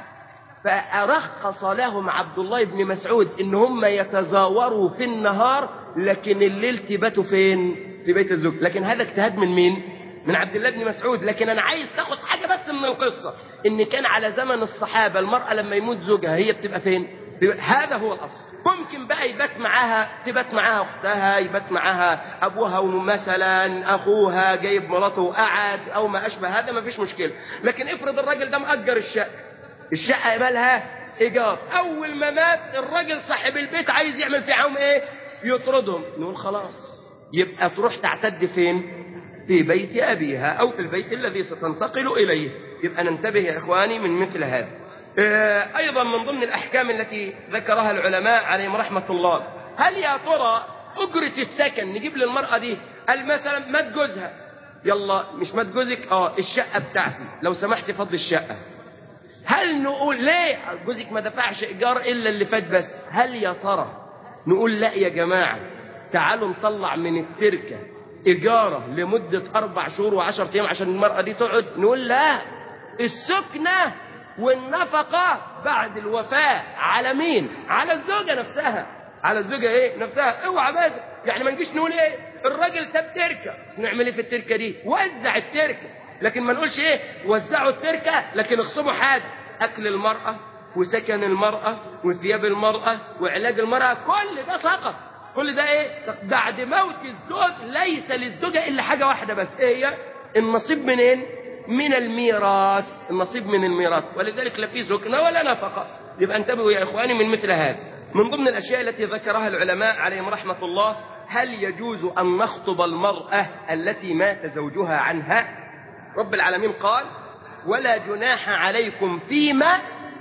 [SPEAKER 3] فأرخص لهم عبد الله بن مسعود ان هم يتزاوروا في النهار لكن الليل تباتوا فين في بيت الزوج لكن هذا اجتهاد من مين من عبد الله بن مسعود لكن انا عايز تاخد حاجة بس من القصة ان كان على زمن الصحابة المرأة لما يموت زوجها هي بتبقى فين هذا هو الاصل ممكن بقى يبات معاها تبات معاها اختها يبات معاها ابوها مثلا اخوها جايب مراته وقعد او ما اشبه هذا ما فيش مشكله لكن افرض الراجل ده مأجر الشقه الشقه مالها ايجار اول ما مات الراجل صاحب البيت عايز يعمل فيهم ايه يطردهم نقول خلاص يبقى تروح تعتد فين في بيت ابيها او في البيت الذي ستنتقل اليه يبقى ننتبه يا اخواني من مثل هذا ايضا من ضمن الاحكام التي ذكرها العلماء عليهم رحمه الله هل يا ترى أجرة السكن نجيب للمرأة دي قال مثلا مات جوزها يلا مش مات جوزك اه الشقة بتاعتي لو سمحت فضل الشقة هل نقول ليه جوزك ما دفعش ايجار الا اللي فات بس هل يا ترى نقول لا يا جماعه تعالوا نطلع من التركه ايجاره لمده اربع شهور وعشرة ايام عشان المراه دي تقعد نقول لا السكنه والنفقه بعد الوفاه على مين على الزوجه نفسها على الزوجه ايه نفسها اوعى بس يعني ما نجيش نقول ايه الراجل ساب تركه نعمل ايه في التركه دي وزع التركه لكن ما نقولش ايه وزعوا التركه لكن اخصموا حاجه اكل المراه وسكن المراه وثياب المراه وعلاج المراه كل ده سقط كل ده ايه بعد موت الزوج ليس للزوجه الا حاجه واحده بس ايه هي النصيب منين من الميراث النصيب من الميراث ولذلك لا في سكنه ولا نفقه يبقى انتبهوا يا اخواني من مثل هذا من ضمن الاشياء التي ذكرها العلماء عليهم رحمه الله هل يجوز ان نخطب المراه التي مات زوجها عنها رب العالمين قال ولا جناح عليكم فيما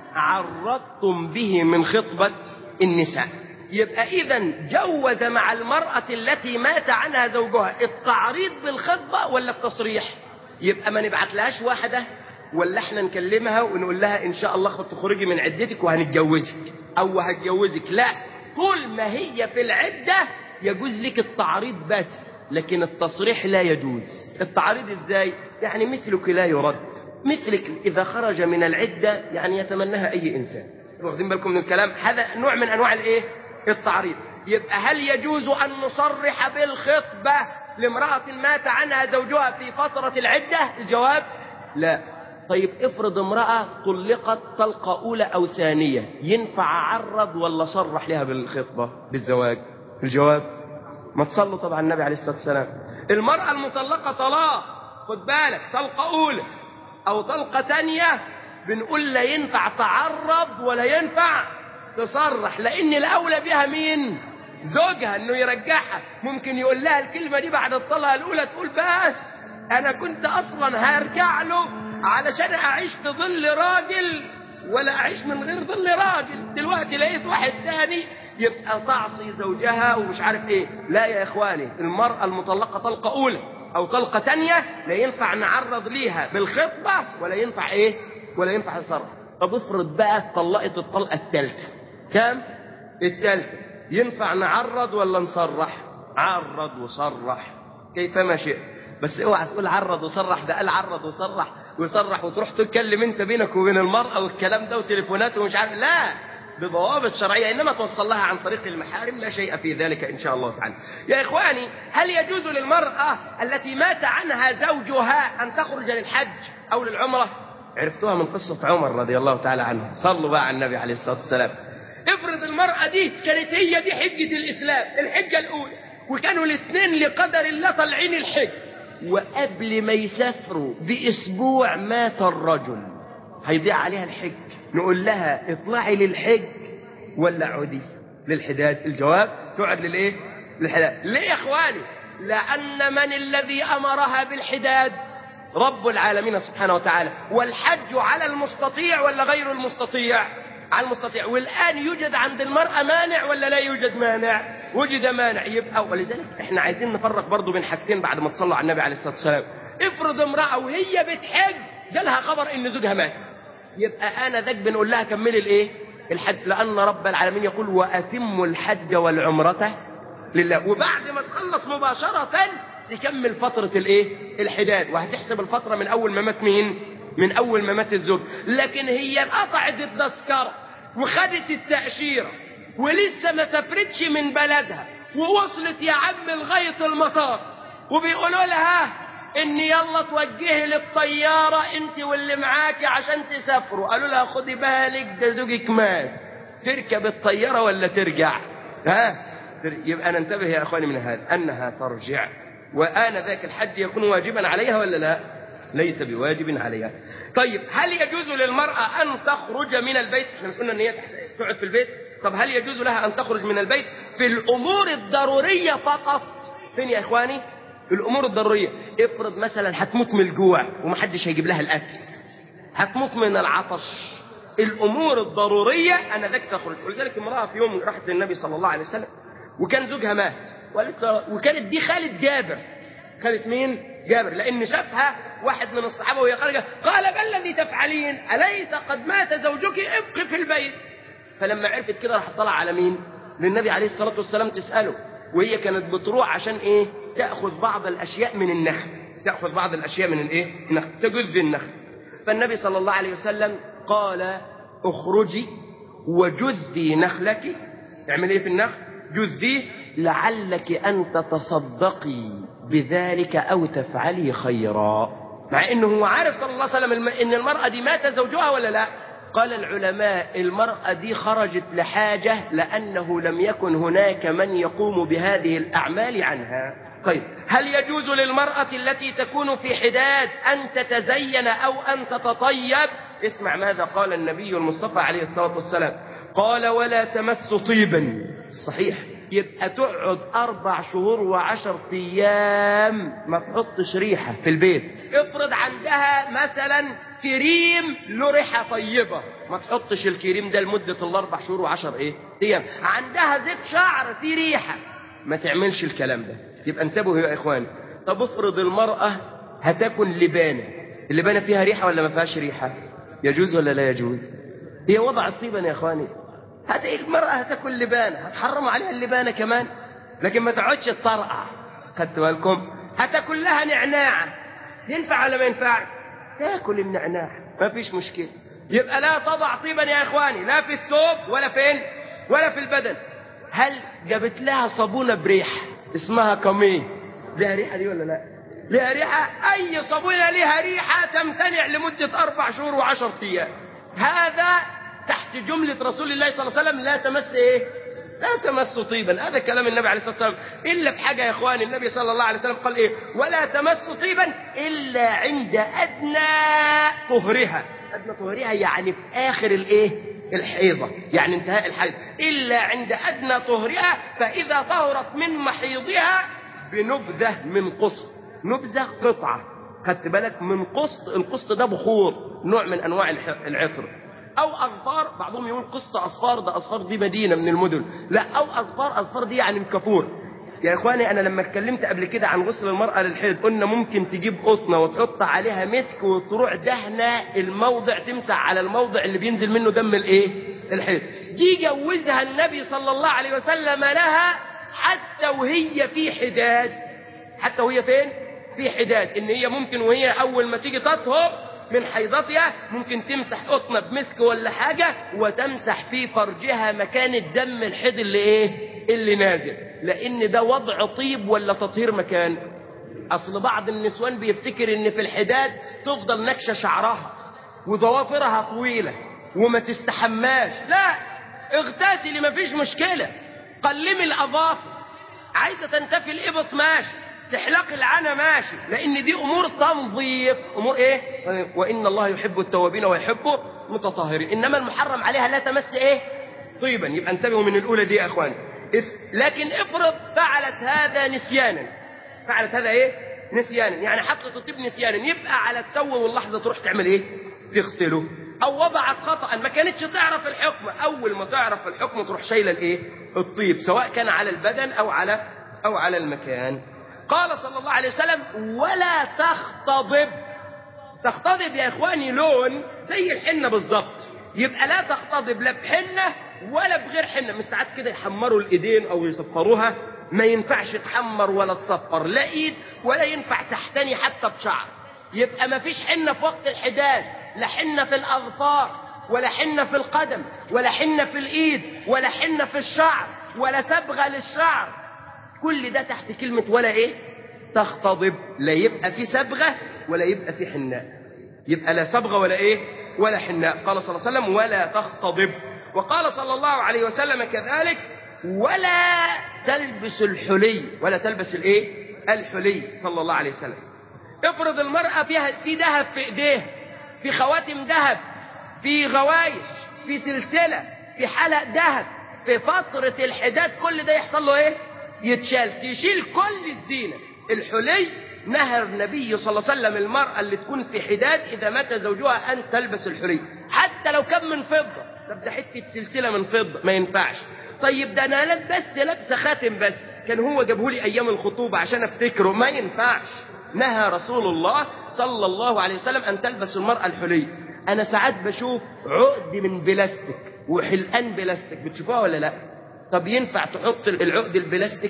[SPEAKER 3] عرضتم به من خطبة النساء يبقى إذا جوز مع المرأة التي مات عنها زوجها التعريض بالخطبة ولا التصريح يبقى ما نبعت لهاش واحدة ولا احنا نكلمها ونقول لها ان شاء الله خد تخرجي من عدتك وهنتجوزك او هتجوزك لا طول ما هي في العدة يجوز لك التعريض بس لكن التصريح لا يجوز التعريض ازاي يعني مثلك لا يرد مثلك اذا خرج من العدة يعني يتمناها اي انسان واخدين بالكم من الكلام هذا نوع من انواع الايه التعريض يبقى هل يجوز ان نصرح بالخطبة لامرأة مات عنها زوجها في فترة العدة الجواب لا طيب افرض امرأة طلقت طلقة أولى أو ثانية ينفع أعرض ولا صرح لها بالخطبة بالزواج الجواب ما تصلوا طبعا النبي عليه الصلاة والسلام المرأة المطلقة طلاق خد بالك طلقة أولى أو طلقة ثانية بنقول لا ينفع تعرض ولا ينفع تصرح لأن الأولى بها مين زوجها انه يرجعها ممكن يقول لها الكلمة دي بعد الطلقة الأولى تقول بس أنا كنت أصلا هرجع له علشان أعيش في ظل راجل ولا أعيش من غير ظل راجل دلوقتي لقيت واحد تاني يبقى تعصي زوجها ومش عارف ايه لا يا اخواني المرأة المطلقة طلقة اولى او طلقة تانية لا ينفع نعرض ليها بالخطبة ولا ينفع ايه ولا ينفع تصرف طب افرض بقى طلقت الطلقة الثالثة كام الثالثة ينفع نعرض ولا نصرح عرض وصرح كيفما شئت بس اوعى تقول عرض وصرح ده قال عرض وصرح وصرح وتروح تتكلم انت بينك وبين المرأة والكلام ده وتليفونات ومش عارف لا بضوابط شرعية إنما توصل لها عن طريق المحارم لا شيء في ذلك إن شاء الله تعالى يا إخواني هل يجوز للمرأة التي مات عنها زوجها أن تخرج للحج أو للعمرة عرفتوها من قصة عمر رضي الله تعالى عنه صلوا بقى على النبي عليه الصلاة والسلام افرض المرأة دي كانت هي دي حجة الإسلام الحجة الأولى وكانوا الاثنين لقدر الله طالعين الحج وقبل ما يسافروا بأسبوع مات الرجل هيضيع عليها الحج نقول لها اطلعي للحج ولا عودي للحداد الجواب تقعد للايه للحداد ليه يا اخواني لان من الذي امرها بالحداد رب العالمين سبحانه وتعالى والحج على المستطيع ولا غير المستطيع على المستطيع والان يوجد عند المراه مانع ولا لا يوجد مانع وجد مانع يبقى ولذلك احنا عايزين نفرق برضو بين حاجتين بعد ما تصلوا على النبي عليه الصلاه والسلام افرض امراه وهي بتحج جالها خبر ان زوجها مات يبقى انا ذاك بنقول لها كملي الايه الحج لان رب العالمين يقول واتموا الحج والعمره لله وبعد ما تخلص مباشره تكمل فتره الايه الحداد وهتحسب الفتره من اول ما مات مين من اول ما مات الزوج لكن هي قطعت التذكره وخدت التاشيره ولسه ما سافرتش من بلدها ووصلت يا عم لغايه المطار وبيقولوا لها ان يلا توجهي للطيارة انت واللي معاكي عشان تسافروا قالوا لها خدي بالك ده زوجك مات تركب الطيارة ولا ترجع ها يبقى ننتبه يا اخواني من هذا انها ترجع وآن ذاك الحج يكون واجبا عليها ولا لا ليس بواجب عليها طيب هل يجوز للمرأة ان تخرج من البيت احنا مش قلنا ان هي تقعد في البيت طب هل يجوز لها ان تخرج من البيت في الامور الضرورية فقط فين يا اخواني الامور الضروريه افرض مثلا هتموت من الجوع ومحدش هيجيب لها الاكل هتموت من العطش الامور الضروريه انا ذاك تخرج ولذلك امراه في يوم راحت للنبي صلى الله عليه وسلم وكان زوجها مات وقالت له وكانت دي خالة جابر خالة مين؟ جابر لأن شافها واحد من الصحابة وهي خارجة قال ما الذي تفعلين؟ أليس قد مات زوجك ابقي في البيت فلما عرفت كده راح طلع على مين؟ للنبي عليه الصلاة والسلام تسأله وهي كانت بتروح عشان إيه؟ تأخذ بعض الأشياء من النخل تأخذ بعض الأشياء من الإيه؟ النخل تجز النخل فالنبي صلى الله عليه وسلم قال اخرجي وجذي نخلك اعمل ايه في النخل جذيه لعلك ان تتصدقي بذلك او تفعلي خيرا مع انه هو عارف صلى الله عليه وسلم الم- ان المراه دي مات زوجها ولا لا قال العلماء المرأة دي خرجت لحاجة لأنه لم يكن هناك من يقوم بهذه الأعمال عنها طيب هل يجوز للمرأة التي تكون في حداد أن تتزين أو أن تتطيب اسمع ماذا قال النبي المصطفى عليه الصلاة والسلام قال ولا تمس طيبا صحيح يبقى تقعد أربع شهور وعشر أيام ما تحطش ريحة في البيت افرض عندها مثلا كريم له ريحة طيبة ما تحطش الكريم ده لمدة الأربع شهور وعشر إيه أيام عندها زيت شعر فيه ريحة ما تعملش الكلام ده يبقى انتبهوا يا إخوان طب افرض المرأة هتاكل لبانة اللبانة فيها ريحة ولا ما فيهاش ريحة يجوز ولا لا يجوز هي وضع طيبا يا إخواني هت المرأة هتاكل لبانة هتحرموا عليها اللبانة كمان لكن ما تقعدش تطرقع خدتوا بالكم هتاكل لها نعناعة ينفع ولا ما ينفعش تاكل النعناع ما فيش مشكلة يبقى لا تضع طيبا يا إخواني لا في الثوب ولا فين ولا في البدن هل جابت لها صابونة بريحة اسمها كاميه لها ريحة دي ولا لا لها ريحة أي صابونة لها ريحة تمتنع لمدة أربع شهور وعشر أيام هذا تحت جملة رسول الله صلى الله عليه وسلم لا تمس إيه لا تمس طيبا هذا كلام النبي عليه الصلاة والسلام إلا في حاجة يا إخواني النبي صلى الله عليه وسلم قال إيه ولا تمس طيبا إلا عند أدنى طهرها أدنى طهرها يعني في آخر الإيه الحيضة يعني انتهاء الحيض إلا عند أدنى طهرها فإذا طهرت من محيضها بنبذة من قسط نبذة قطعة خدت بالك من قسط القسط ده بخور نوع من أنواع الح- العطر أو أظفار بعضهم يقول قسط أصفار ده أصفار دي مدينة من المدن لا أو أصفار أصفار دي يعني الكافور يا إخواني أنا لما اتكلمت قبل كده عن غسل المرأة للحيض قلنا ممكن تجيب قطنة وتحط عليها مسك وتروح دهنة الموضع تمسح على الموضع اللي بينزل منه دم الإيه الحيض دي جوزها النبي صلى الله عليه وسلم لها حتى وهي في حداد حتى وهي فين في حداد ان هي ممكن وهي اول ما تيجي تطهر من حيضتها ممكن تمسح قطنة بمسك ولا حاجة وتمسح في فرجها مكان الدم الحيض اللي ايه اللي نازل لان ده وضع طيب ولا تطهير مكان اصل بعض النسوان بيفتكر ان في الحداد تفضل نكشة شعرها وضوافرها طويلة وما تستحماش لا اغتسلي مفيش مشكلة قلمي الاظافر عايزة تنتفي الإبط ماشي تحلق العنا ماشي لأن دي أمور تنظيف أمور إيه وإن الله يحب التوابين ويحب المتطهرين إنما المحرم عليها لا تمس إيه طيبا يبقى انتبهوا من الأولى دي يا أخواني إف- لكن افرض فعلت هذا نسيانا فعلت هذا إيه نسيانا يعني حطت الطيب نسيانا يبقى على التو واللحظة تروح تعمل إيه تغسله أو وضعت خطأ ما كانتش تعرف الحكم أول ما تعرف الحكم تروح شايلة الإيه الطيب سواء كان على البدن أو على أو على المكان قال صلى الله عليه وسلم ولا تختضب تختضب يا إخواني لون زي الحنة بالظبط يبقى لا تختضب لا بحنة ولا بغير حنة من ساعات كده يحمروا الإيدين أو يصفروها ما ينفعش تحمر ولا تصفر لا إيد ولا ينفع تحتني حتى بشعر يبقى ما فيش حنة في وقت الحداد لا حنة في الأظفار ولا حنة في القدم ولا حنة في الإيد ولا حنة في الشعر ولا صبغة للشعر كل ده تحت كلمة ولا إيه تختضب لا يبقى في صبغة ولا يبقى في حناء يبقى لا صبغة ولا إيه ولا حناء قال صلى الله عليه وسلم ولا تختضب وقال صلى الله عليه وسلم كذلك ولا تلبس الحلي ولا تلبس الايه الحلي صلى الله عليه وسلم افرض المرأة فيها في ذهب في ايديها في خواتم ذهب في غوايش في سلسلة في حلق ذهب في فترة الحداد كل ده يحصل له ايه يتشال تشيل كل الزينة الحلي نهى النبي صلى الله عليه وسلم المرأة اللي تكون في حداد إذا مات زوجها أن تلبس الحلي حتى لو كان من فضة طب ده حتة سلسلة من فضة ما ينفعش طيب ده انا بس لابسه خاتم بس كان هو جابه لي ايام الخطوبه عشان افتكره ما ينفعش نهى رسول الله صلى الله عليه وسلم ان تلبس المراه الحلي انا ساعات بشوف عقد من بلاستيك وحلقان بلاستيك بتشوفوها ولا لا طب ينفع تحط العقد البلاستيك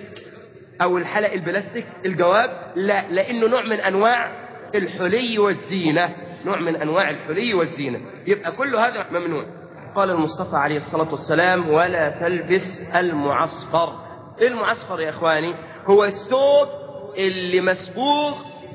[SPEAKER 3] او الحلق البلاستيك الجواب لا لانه نوع من انواع الحلي والزينه نوع من انواع الحلي والزينه يبقى كل هذا ممنوع قال المصطفى عليه الصلاه والسلام ولا تلبس المعصفر ايه المعصفر يا اخواني هو الثوب اللي مسبوغ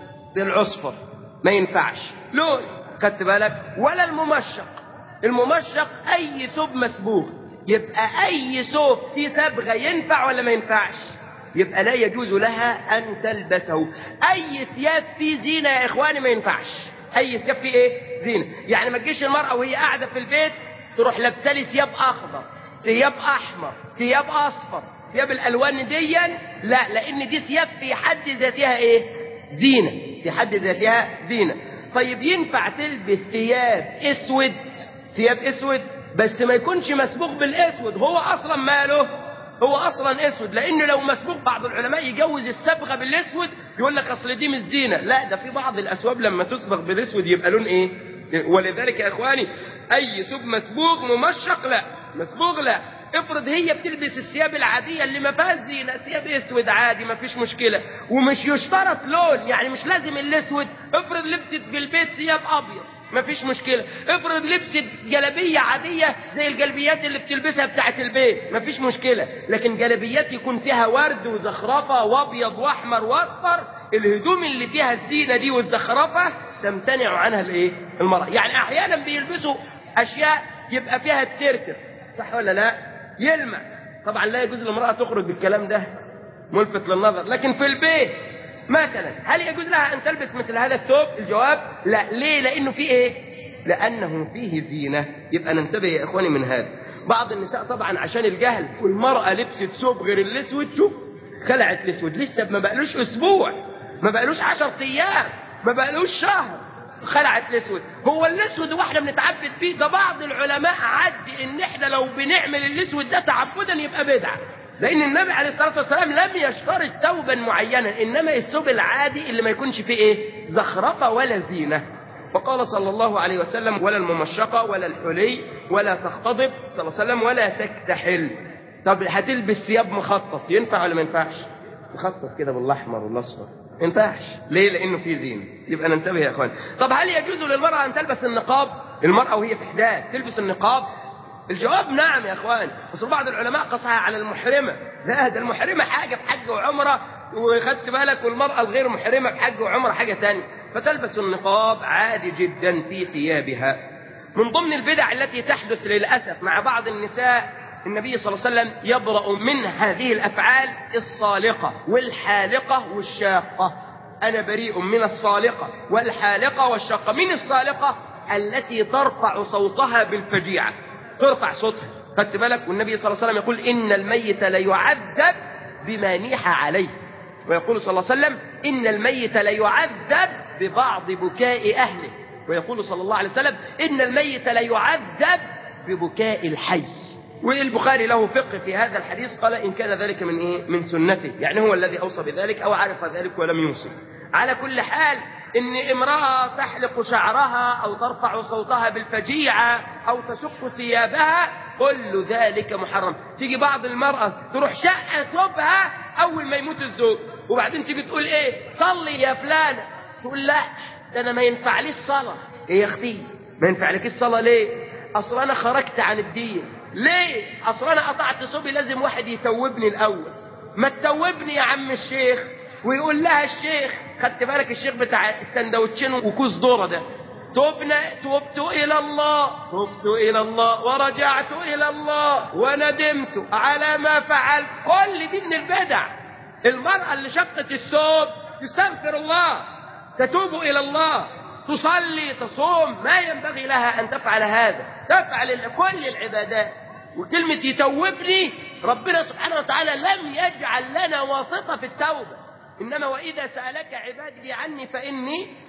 [SPEAKER 3] بالعصفر ما ينفعش لون خدت بالك ولا الممشق الممشق اي ثوب مسبوغ يبقى اي ثوب فيه صبغه ينفع ولا ما ينفعش يبقى لا يجوز لها ان تلبسه اي ثياب فيه زينه يا اخواني ما ينفعش اي ثياب فيه ايه زينه يعني ما تجيش المراه وهي قاعده في البيت تروح لابسه لي ثياب اخضر ثياب احمر ثياب اصفر ثياب الالوان ديا لا لان دي ثياب في حد ذاتها ايه زينه في حد ذاتها زينه طيب ينفع تلبس ثياب اسود ثياب اسود بس ما يكونش مسبوق بالاسود هو اصلا ماله هو اصلا اسود لانه لو مسبوق بعض العلماء يجوز الصبغه بالاسود يقول لك اصل دي مش زينه لا ده في بعض الاسواب لما تصبغ بالاسود يبقى لون ايه ولذلك يا اخواني اي ثوب مسبوغ ممشق لا مسبوغ لا افرض هي بتلبس الثياب العادية اللي ما فيهاش زينة ثياب اسود عادي ما فيش مشكلة ومش يشترط لون يعني مش لازم الاسود افرض لبست في البيت ثياب ابيض ما فيش مشكلة افرض لبست جلبية عادية زي الجلبيات اللي بتلبسها بتاعت البيت ما فيش مشكلة لكن جلبيات يكون فيها ورد وزخرفة وابيض واحمر واصفر الهدوم اللي فيها الزينة دي والزخرفة تمتنع عنها الايه المرأة يعني احيانا بيلبسوا اشياء يبقى فيها الترتر صح ولا لا يلمع طبعا لا يجوز للمرأة تخرج بالكلام ده ملفت للنظر لكن في البيت مثلا هل يجوز لها ان تلبس مثل هذا الثوب الجواب لا ليه لانه فيه ايه لانه فيه زينة يبقى ننتبه يا اخواني من هذا بعض النساء طبعا عشان الجهل والمرأة لبست ثوب غير الاسود شوف خلعت الاسود لسه ما بقالوش اسبوع ما بقالوش عشر ايام ما بقالوش شهر خلعت الاسود هو الاسود واحنا بنتعبد بيه ده بعض العلماء عدي ان احنا لو بنعمل الاسود ده تعبدا يبقى بدعه لان النبي عليه الصلاه والسلام لم يشترط ثوبا معينا انما الثوب العادي اللي ما يكونش فيه ايه زخرفه ولا زينه وقال صلى الله عليه وسلم ولا الممشقه ولا الحلي ولا تختضب صلى الله عليه وسلم ولا تكتحل طب هتلبس ثياب مخطط ينفع ولا ما ينفعش مخطط كده بالاحمر والاصفر ما ينفعش ليه لانه في زينه يبقى ننتبه يا اخوان طب هل يجوز للمراه ان تلبس النقاب المراه وهي في حداد تلبس النقاب الجواب نعم يا اخوان بس بعض العلماء قصها على المحرمه لا ده المحرمه حاجه في حج وعمره وخدت بالك والمراه الغير محرمه في حج وعمره حاجه ثانيه فتلبس النقاب عادي جدا في ثيابها من ضمن البدع التي تحدث للاسف مع بعض النساء النبي صلى الله عليه وسلم يبرأ من هذه الأفعال الصالقة والحالقة والشاقة أنا بريء من الصالقة والحالقة والشاقة من الصالقة التي ترفع صوتها بالفجيعة ترفع صوتها خدت بالك والنبي صلى الله عليه وسلم يقول إن الميت ليعذب بما نيح عليه ويقول صلى الله عليه وسلم إن الميت ليعذب ببعض بكاء أهله ويقول صلى الله عليه وسلم إن الميت ليعذب ببكاء الحي والبخاري له فقه في هذا الحديث قال إن كان ذلك من إيه؟ من سنته يعني هو الذي أوصى بذلك أو عرف ذلك ولم يوصي على كل حال إن امرأة تحلق شعرها أو ترفع صوتها بالفجيعة أو تشق ثيابها كل ذلك محرم تيجي بعض المرأة تروح شقة ثوبها أول ما يموت الزوج وبعدين تيجي تقول إيه صلي يا فلانة تقول لا ده أنا ما ينفعليش صلاة إيه يا أختي ما ينفعلكيش صلاة ليه أصل أنا خرجت عن الدين ليه اصل انا قطعت صوبي لازم واحد يتوبني الاول ما تتوبني يا عم الشيخ ويقول لها الشيخ خدت بالك الشيخ بتاع السندوتشين وكوز دوره ده تبنا تبت الى الله تبت الى الله ورجعت الى الله وندمت على ما فعلت كل دي من البدع المرأة اللي شقت الثوب تستغفر الله تتوب الى الله تصلي تصوم ما ينبغي لها ان تفعل هذا تفعل كل العبادات وكلمة يتوبني ربنا سبحانه وتعالى لم يجعل لنا واسطة في التوبة إنما وإذا سألك عبادي عني فإني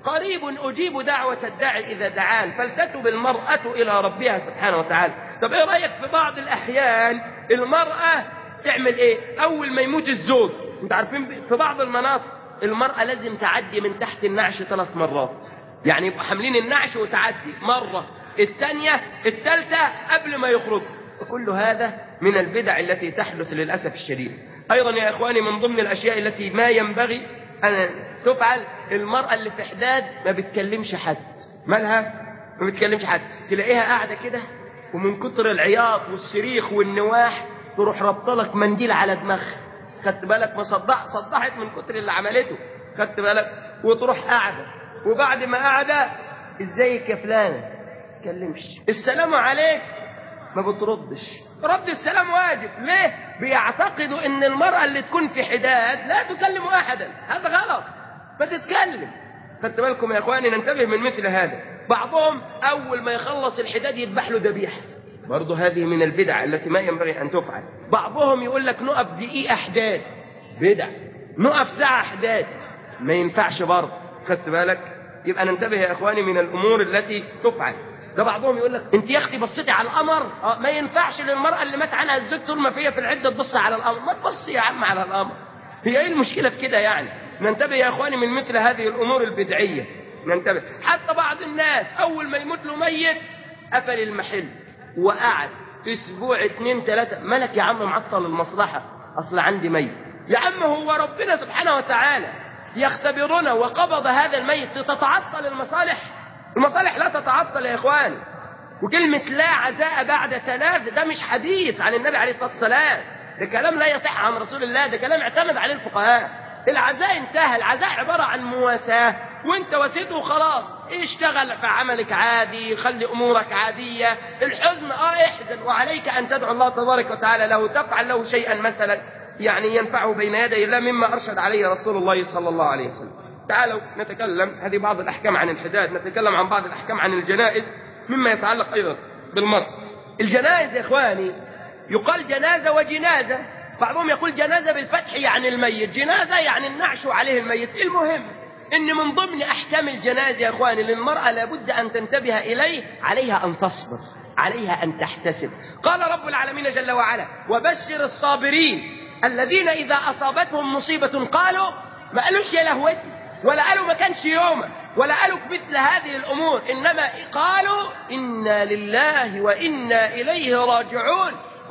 [SPEAKER 3] قريب أجيب دعوة الداعي إذا دعان فلتتب المرأة إلى ربها سبحانه وتعالى طب إيه رأيك في بعض الأحيان المرأة تعمل إيه أول ما يموت الزوج أنت عارفين في بعض المناطق المرأة لازم تعدي من تحت النعش ثلاث مرات يعني يبقى حاملين النعش وتعدي مرة الثانية الثالثة قبل ما يخرجوا وكل هذا من البدع التي تحدث للأسف الشديد أيضا يا إخواني من ضمن الأشياء التي ما ينبغي أن تفعل المرأة اللي في حداد ما بتكلمش حد مالها ما بتكلمش حد تلاقيها قاعدة كده ومن كتر العياط والصريخ والنواح تروح ربطة لك منديل على دماغها خدت بالك ما صدح صدحت من كتر اللي عملته خدت بالك وتروح قاعدة وبعد ما قاعدة ازيك يا فلانة تكلمش السلام عليك ما بتردش رد السلام واجب ليه بيعتقدوا ان المرأة اللي تكون في حداد لا تكلم احدا هذا غلط فتتكلم خدت بالكم يا اخواني ننتبه من مثل هذا بعضهم اول ما يخلص الحداد يذبح له ذبيحه برضه هذه من البدع التي ما ينبغي ان تفعل بعضهم يقول لك نقف دقيقه حداد بدع نقف ساعه حداد ما ينفعش برضه خدت بالك يبقى ننتبه يا اخواني من الامور التي تفعل ده بعضهم يقول لك انت يا اختي بصيتي على القمر اه ما ينفعش للمراه اللي مات عنها الزوج طول ما فيها في العده تبص على القمر ما تبصي يا عم على القمر هي ايه المشكله في كده يعني ننتبه يا اخواني من مثل هذه الامور البدعيه ننتبه حتى بعض الناس اول ما يموت له ميت قفل المحل وقعد اسبوع اتنين تلاته مالك يا عم معطل المصلحه اصل عندي ميت يا عم هو ربنا سبحانه وتعالى يختبرنا وقبض هذا الميت لتتعطل المصالح المصالح لا تتعطل يا اخوان وكلمة لا عزاء بعد ثلاث ده مش حديث عن النبي عليه الصلاة والسلام ده كلام لا يصح عن رسول الله ده كلام اعتمد عليه الفقهاء العزاء انتهى العزاء عبارة عن مواساة وانت وسيته وخلاص اشتغل في عملك عادي خلي امورك عادية الحزن اه احزن وعليك ان تدعو الله تبارك وتعالى له تفعل له شيئا مثلا يعني ينفعه بين يدي الله مما ارشد عليه رسول الله صلى الله عليه وسلم تعالوا نتكلم هذه بعض الأحكام عن الحداد نتكلم عن بعض الأحكام عن الجنائز مما يتعلق أيضا بالمرء الجنائز يا إخواني يقال جنازة وجنازة بعضهم يقول جنازة بالفتح يعني الميت جنازة يعني النعش عليه الميت المهم إن من ضمن أحكام الجنائز يا إخواني للمرأة لابد أن تنتبه إليه عليها أن تصبر عليها أن تحتسب قال رب العالمين جل وعلا وبشر الصابرين الذين إذا أصابتهم مصيبة قالوا ما قالوش يا لهوتي ولا قالوا ما كانش يومك ولا قالوا مثل هذه الأمور إنما قالوا إنا لله وإنا إليه راجعون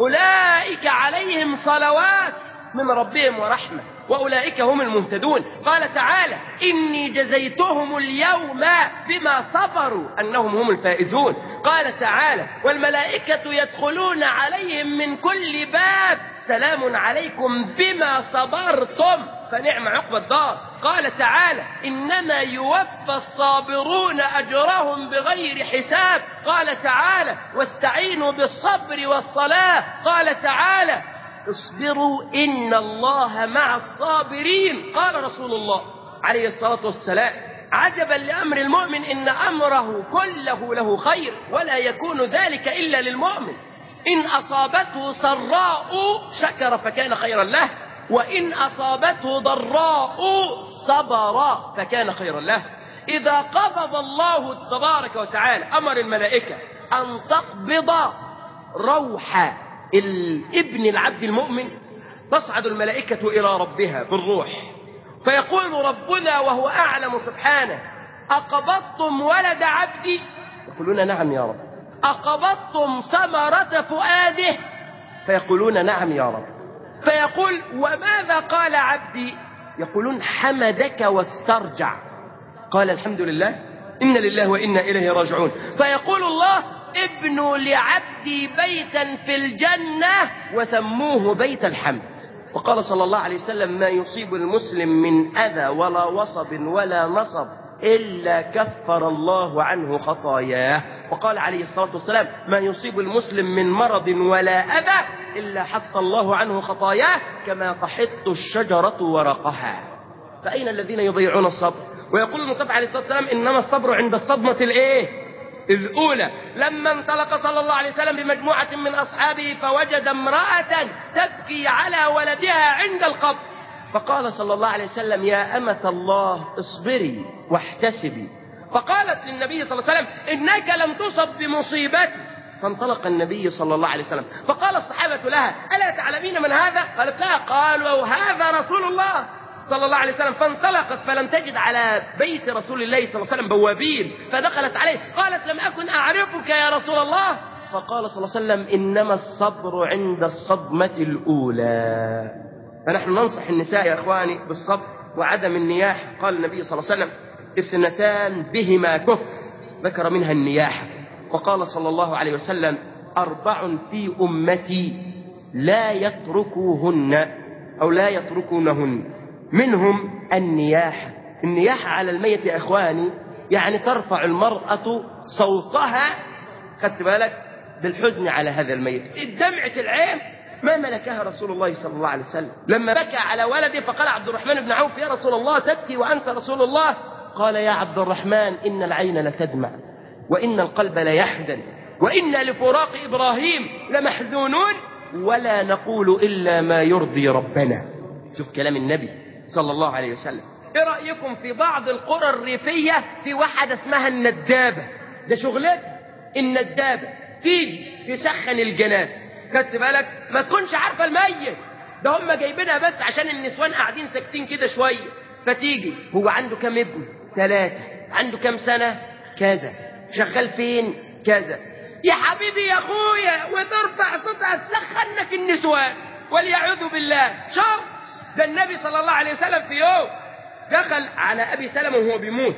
[SPEAKER 3] أولئك عليهم صلوات من ربهم ورحمة وأولئك هم المهتدون قال تعالى إني جزيتهم اليوم بما صبروا أنهم هم الفائزون قال تعالى والملائكة يدخلون عليهم من كل باب سلام عليكم بما صبرتم فنعم عقب الدار قال تعالى إنما يوفى الصابرون أجرهم بغير حساب قال تعالى واستعينوا بالصبر والصلاة قال تعالى اصبروا إن الله مع الصابرين قال رسول الله عليه الصلاة والسلام عجبا لأمر المؤمن إن أمره كله له خير ولا يكون ذلك إلا للمؤمن إن أصابته سراء شكر فكان خيرا له وإن أصابته ضراء صبر فكان خيرا له إذا قبض الله تبارك وتعالى أمر الملائكة أن تقبض روح الابن العبد المؤمن تصعد الملائكة إلى ربها بالروح فيقول ربنا وهو أعلم سبحانه أقبضتم ولد عبدي يقولون نعم يا رب أقبضتم ثمرة فؤاده فيقولون نعم يا رب فيقول وماذا قال عبدي يقولون حمدك واسترجع قال الحمد لله إن لله وإنا إليه راجعون فيقول الله ابنوا لعبدي بيتا في الجنة وسموه بيت الحمد وقال صلى الله عليه وسلم ما يصيب المسلم من أذى ولا وصب ولا نصب إلا كفر الله عنه خطاياه وقال عليه الصلاة والسلام ما يصيب المسلم من مرض ولا أذى إلا حط الله عنه خطاياه كما تحط الشجرة ورقها فأين الذين يضيعون الصبر ويقول المصطفى عليه الصلاة والسلام إنما الصبر عند الصدمة الإيه الأولى لما انطلق صلى الله عليه وسلم بمجموعة من أصحابه فوجد امرأة تبكي على ولدها عند القبر فقال صلى الله عليه وسلم يا أمة الله اصبري واحتسبي فقالت للنبي صلى الله عليه وسلم إنك لم تصب بمصيبتي فانطلق النبي صلى الله عليه وسلم فقال الصحابة لها ألا تعلمين من هذا قالت لا قالوا هذا رسول الله صلى الله عليه وسلم فانطلقت فلم تجد على بيت رسول الله صلى الله عليه وسلم بوابين فدخلت عليه قالت لم أكن أعرفك يا رسول الله فقال صلى الله عليه وسلم إنما الصبر عند الصدمة الأولى فنحن ننصح النساء يا إخواني بالصبر وعدم النياح قال النبي صلى الله عليه وسلم اثنتان بهما كفر ذكر منها النياحة وقال صلى الله عليه وسلم أربع في أمتي لا يتركوهن أو لا يتركونهن منهم النياحة النياحة على الميت يا إخواني يعني ترفع المرأة صوتها خدت بالك بالحزن على هذا الميت دمعة العين ما ملكها رسول الله صلى الله عليه وسلم لما بكى على ولده فقال عبد الرحمن بن عوف يا رسول الله تبكي وأنت رسول الله قال يا عبد الرحمن إن العين لتدمع وإن القلب ليحزن وإن لفراق إبراهيم لمحزونون ولا نقول إلا ما يرضي ربنا شوف كلام النبي صلى الله عليه وسلم ايه رأيكم في بعض القرى الريفية في واحدة اسمها الندابة ده شغلتها الندابة تيجي تسخن الجنازة خدت بالك ما تكونش عارفة الميت ده هم جايبينها بس عشان النسوان قاعدين ساكتين كده شوية فتيجي هو عنده كام ابن ثلاثة عنده كام سنة كذا شغال فين كذا يا حبيبي يا اخويا وترفع صوتها تسخنك النسوان وليعوذ بالله شر ده النبي صلى الله عليه وسلم في يوم دخل على ابي سلمة وهو بيموت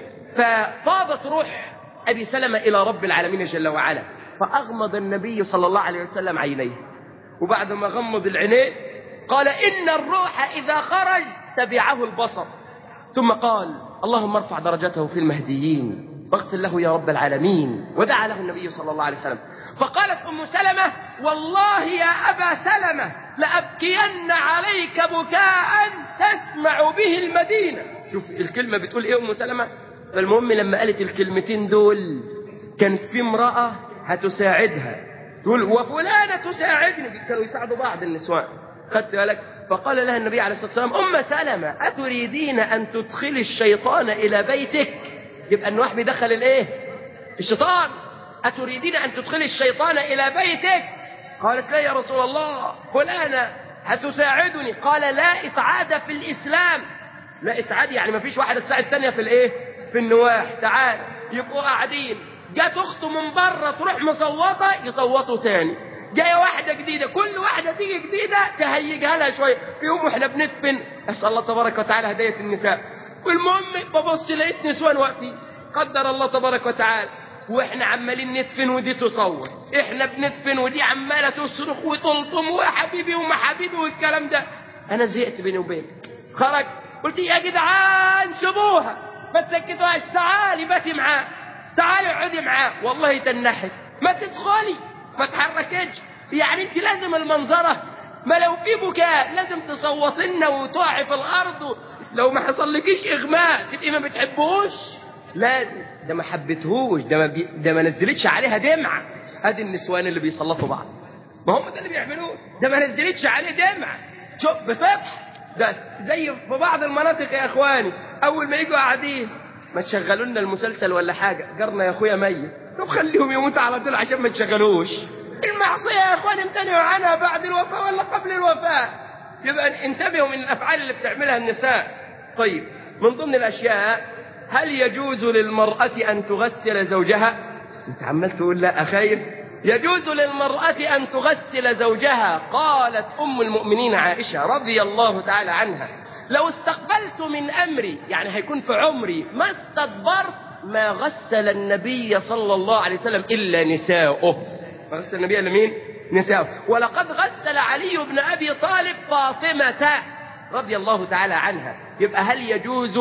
[SPEAKER 3] ففاضت روح ابي سلمة الى رب العالمين جل وعلا فاغمض النبي صلى الله عليه وسلم عينيه وبعد ما غمض العينين قال ان الروح اذا خرج تبعه البصر ثم قال اللهم ارفع درجته في المهديين واغفر له يا رب العالمين ودعا له النبي صلى الله عليه وسلم فقالت ام سلمه والله يا ابا سلمه لابكين عليك بكاء تسمع به المدينه شوف الكلمه بتقول ايه ام سلمه فالمهم لما قالت الكلمتين دول كان في امراه هتساعدها تقول وفلانه تساعدني كانوا يساعدوا بعض النسوان خدت بالك فقال لها النبي عليه الصلاه والسلام ام سلمه اتريدين ان تدخلي الشيطان الى بيتك يبقى النوح بيدخل الايه الشيطان اتريدين ان تدخلي الشيطان الى بيتك قالت لا يا رسول الله فلانة هتساعدني قال لا اسعاد في الاسلام لا اسعاد يعني ما فيش واحدة تساعد تانية في الايه في النواح تعال يبقوا قاعدين جت اخته من بره تروح مصوته يصوتوا تاني جايه واحده جديده كل واحده تيجي جديده تهيجها لها شويه في يوم واحنا بندفن اسال الله تبارك وتعالى هدايه النساء والمهم ببص لقيت نسوان واقفين قدر الله تبارك وتعالى واحنا عمالين ندفن ودي تصوت احنا بندفن ودي عماله تصرخ وتلطم ويا حبيبي وما حبيبي والكلام ده انا زهقت بيني وبينك خرج قلت يا جدعان سيبوها ما تسكتوهاش تعالي باتي معاه تعالي اقعدي معاه والله تنحت ما تدخلي ما تحركتش يعني انت لازم المنظره ما لو في بكاء لازم تصوت لنا وتقعي في الارض لو ما حصلكيش اغماء تبقي ما بتحبوش لازم ده ما حبتهوش ده ما, بي... ده ما نزلتش عليها دمعه ادي النسوان اللي بيسلطوا بعض ما هم ده اللي بيعملوه ده ما نزلتش عليه دمعه شوف بفتح ده زي في بعض المناطق يا اخواني اول ما يجوا قاعدين ما تشغلوا لنا المسلسل ولا حاجه جارنا يا اخويا ميت طب خليهم يموتوا على طول عشان ما تشغلوش المعصيه يا اخواني امتنعوا عنها بعد الوفاه ولا قبل الوفاه يبقى انتبهوا من الافعال اللي بتعملها النساء طيب من ضمن الاشياء هل يجوز للمرأة أن تغسل زوجها أنت عمال تقول لا أخير يجوز للمرأة أن تغسل زوجها قالت أم المؤمنين عائشة رضي الله تعالى عنها لو استقبلت من أمري يعني هيكون في عمري ما استدبرت ما غسل النبي صلى الله عليه وسلم إلا نساؤه ما غسل النبي إلا مين نساؤه ولقد غسل علي بن أبي طالب فاطمة رضي الله تعالى عنها يبقى هل يجوز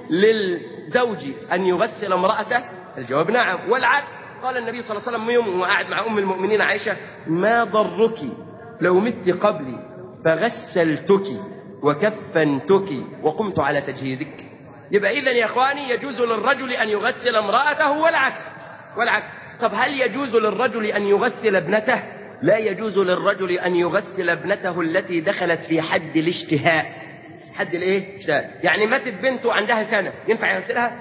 [SPEAKER 3] للزوج أن يغسل امرأته الجواب نعم والعكس قال النبي صلى الله عليه وسلم يوم وقعد مع أم المؤمنين عائشة ما ضرك لو مت قبلي فغسلتك وكفنتك وقمت على تجهيزك يبقى إذا يا إخواني يجوز للرجل أن يغسل امرأته والعكس والعكس طب هل يجوز للرجل أن يغسل ابنته لا يجوز للرجل أن يغسل ابنته التي دخلت في حد الاشتهاء حد الايه اشتهاء يعني ماتت بنته عندها سنة ينفع يغسلها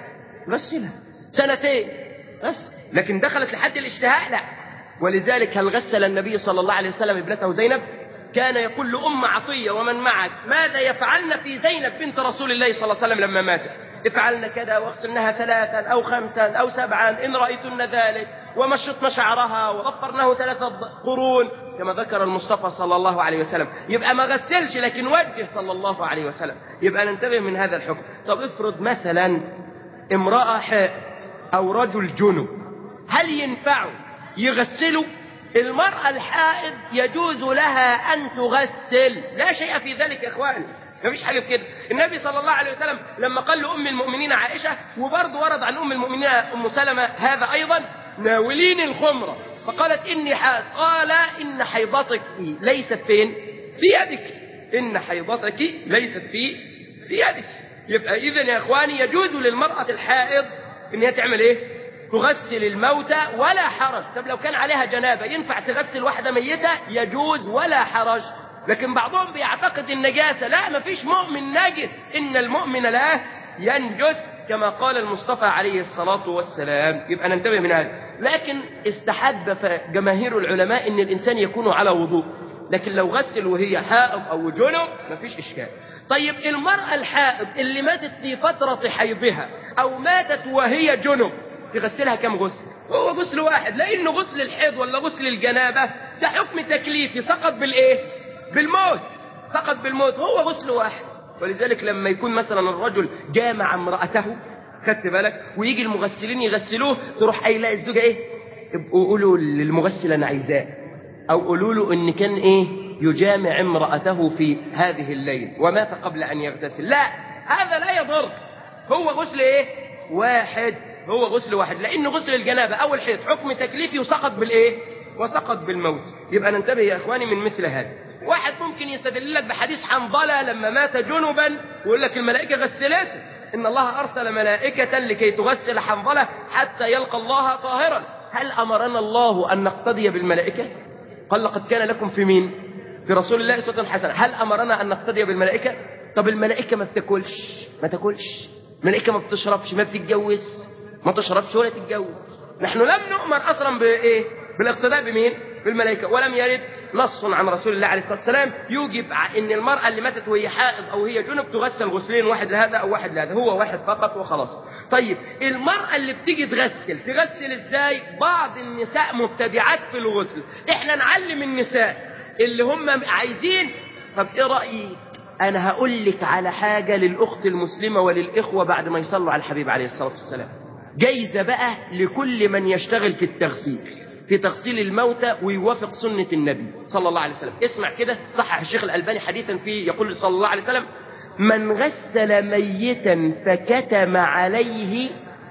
[SPEAKER 3] غسلها سنتين بس لكن دخلت لحد الاشتهاء لا ولذلك هل غسل النبي صلى الله عليه وسلم ابنته زينب كان يقول لأم عطية ومن معك ماذا يفعلن في زينب بنت رسول الله صلى الله عليه وسلم لما ماتت افعلن كذا واغسلنها ثلاثا أو خمسا أو سبعا إن رأيتن ذلك ومشطن شعرها وضفرنه ثلاثة قرون كما ذكر المصطفى صلى الله عليه وسلم يبقى ما غسلش لكن وجه صلى الله عليه وسلم يبقى ننتبه من هذا الحكم طب افرض مثلا امرأة حائض أو رجل جنب هل ينفعوا يغسلوا المرأة الحائض يجوز لها أن تغسل لا شيء في ذلك يا إخواني ما فيش حاجة كده النبي صلى الله عليه وسلم لما قال لأم المؤمنين عائشة وبرضه ورد عن أم المؤمنين أم سلمة هذا أيضا ناولين الخمرة فقالت إني حائض قال إن حيضتك ليست فين في يدك إن حيضتك ليست في في يدك يبقى إذا يا إخواني يجوز للمرأة الحائض إن هي تعمل إيه تغسل الموتى ولا حرج طب لو كان عليها جنابة ينفع تغسل واحدة ميتة يجوز ولا حرج لكن بعضهم بيعتقد النجاسة لا ما فيش مؤمن نجس إن المؤمن لا ينجس كما قال المصطفى عليه الصلاة والسلام يبقى ننتبه من هذا لكن استحب جماهير العلماء إن الإنسان يكون على وضوء لكن لو غسل وهي حائض أو جنب مفيش إشكال طيب المرأة الحائض اللي ماتت في فترة حيضها أو ماتت وهي جنب تغسلها كم غسل هو غسل واحد لأنه غسل الحيض ولا غسل الجنابة ده حكم تكليفي سقط بالإيه بالموت سقط بالموت هو غسل واحد ولذلك لما يكون مثلا الرجل جامع امرأته خدت بالك ويجي المغسلين يغسلوه تروح قايله الزوجة ايه ابقوا قولوا للمغسل انا عايزاه او قولوا له ان كان ايه يجامع امرأته في هذه الليل ومات قبل ان يغتسل لا هذا لا يضر هو غسل ايه واحد هو غسل واحد لان غسل الجنابة او الحيض حكم تكليفي وسقط بالايه وسقط بالموت يبقى ننتبه يا اخواني من مثل هذا واحد ممكن يستدل لك بحديث حنظلة لما مات جنبا ويقول لك الملائكة غسلته إن الله أرسل ملائكة لكي تغسل حنظلة حتى يلقى الله طاهرا هل أمرنا الله أن نقتدي بالملائكة قال لقد كان لكم في مين في رسول الله أسوة حسنة هل أمرنا أن نقتدي بالملائكة طب الملائكة ما بتاكلش ما تاكلش الملائكة ما بتشربش ما بتتجوز ما تشربش ولا تتجوز نحن لم نؤمر أصلا بإيه بالاقتداء بمين بالملائكة ولم يرد نص عن رسول الله عليه الصلاة والسلام يوجب ان المرأة اللي ماتت وهي حائض او هي جنب تغسل غسلين واحد لهذا او واحد لهذا هو واحد فقط وخلاص طيب المرأة اللي بتيجي تغسل تغسل ازاي بعض النساء مبتدعات في الغسل احنا نعلم النساء اللي هم عايزين طب ايه رأيك انا هقول لك على حاجة للاخت المسلمة وللاخوة بعد ما يصلوا على الحبيب عليه الصلاة والسلام جايزة بقى لكل من يشتغل في التغسيل في تغسيل الموتى ويوافق سنة النبي صلى الله عليه وسلم اسمع كده صحح الشيخ الألباني حديثا في يقول صلى الله عليه وسلم من غسل ميتا فكتم عليه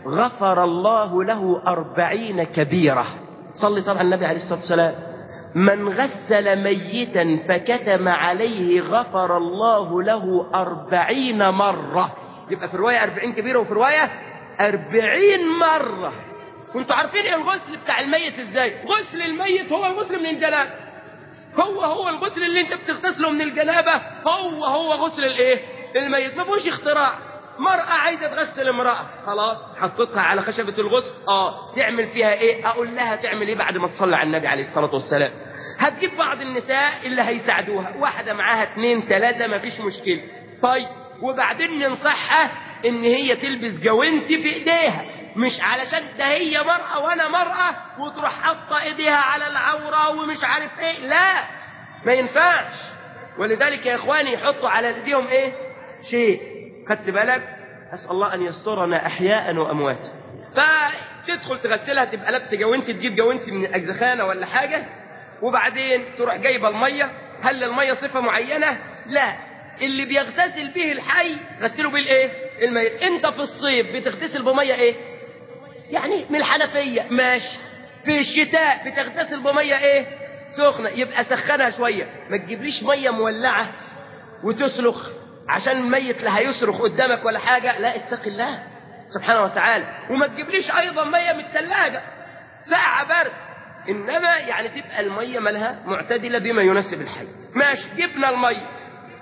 [SPEAKER 3] غفر الله له أربعين كبيرة صلي طبعا النبي عليه الصلاة والسلام من غسل ميتا فكتم عليه غفر الله له أربعين مرة يبقى في رواية أربعين كبيرة وفي رواية أربعين مرة وانتوا عارفين ايه الغسل بتاع الميت ازاي غسل الميت هو الغسل من الجنابه هو هو الغسل اللي انت بتغتسله من الجنابه هو هو غسل الايه الميت ما فيهوش اختراع مرأة عايزة تغسل امرأة خلاص حطيتها على خشبة الغسل اه تعمل فيها ايه اقول لها تعمل ايه بعد ما تصلي على النبي عليه الصلاة والسلام هتجيب بعض النساء اللي هيساعدوها واحدة معاها اتنين تلاتة مفيش مشكلة طيب وبعدين ننصحها ان هي تلبس جوانتي في ايديها مش علشان ده هي مرأة وانا مرأة وتروح حاطة ايديها على العورة ومش عارف ايه لا ما ينفعش ولذلك يا اخواني يحطوا على ايديهم ايه شيء خدت بالك اسال الله ان يسترنا احياء وامواتا فتدخل تغسلها تبقى لابسه جوانت تجيب جوانت من الاجزخانه ولا حاجه وبعدين تروح جايبه الميه هل الميه صفه معينه لا اللي بيغتسل به الحي غسله بالايه الميت انت في الصيف بتغتسل بميه ايه يعني من الحنفية ماشي في الشتاء بتغتسل بمية ايه سخنة يبقى سخنها شوية ما تجيبليش مية مولعة وتسلخ عشان الميت لا هيصرخ قدامك ولا حاجة لا اتق الله سبحانه وتعالى وما تجيبليش ايضا مية من الثلاجة ساعة برد انما يعني تبقى المية مالها معتدلة بما يناسب الحي ماشي جبنا المية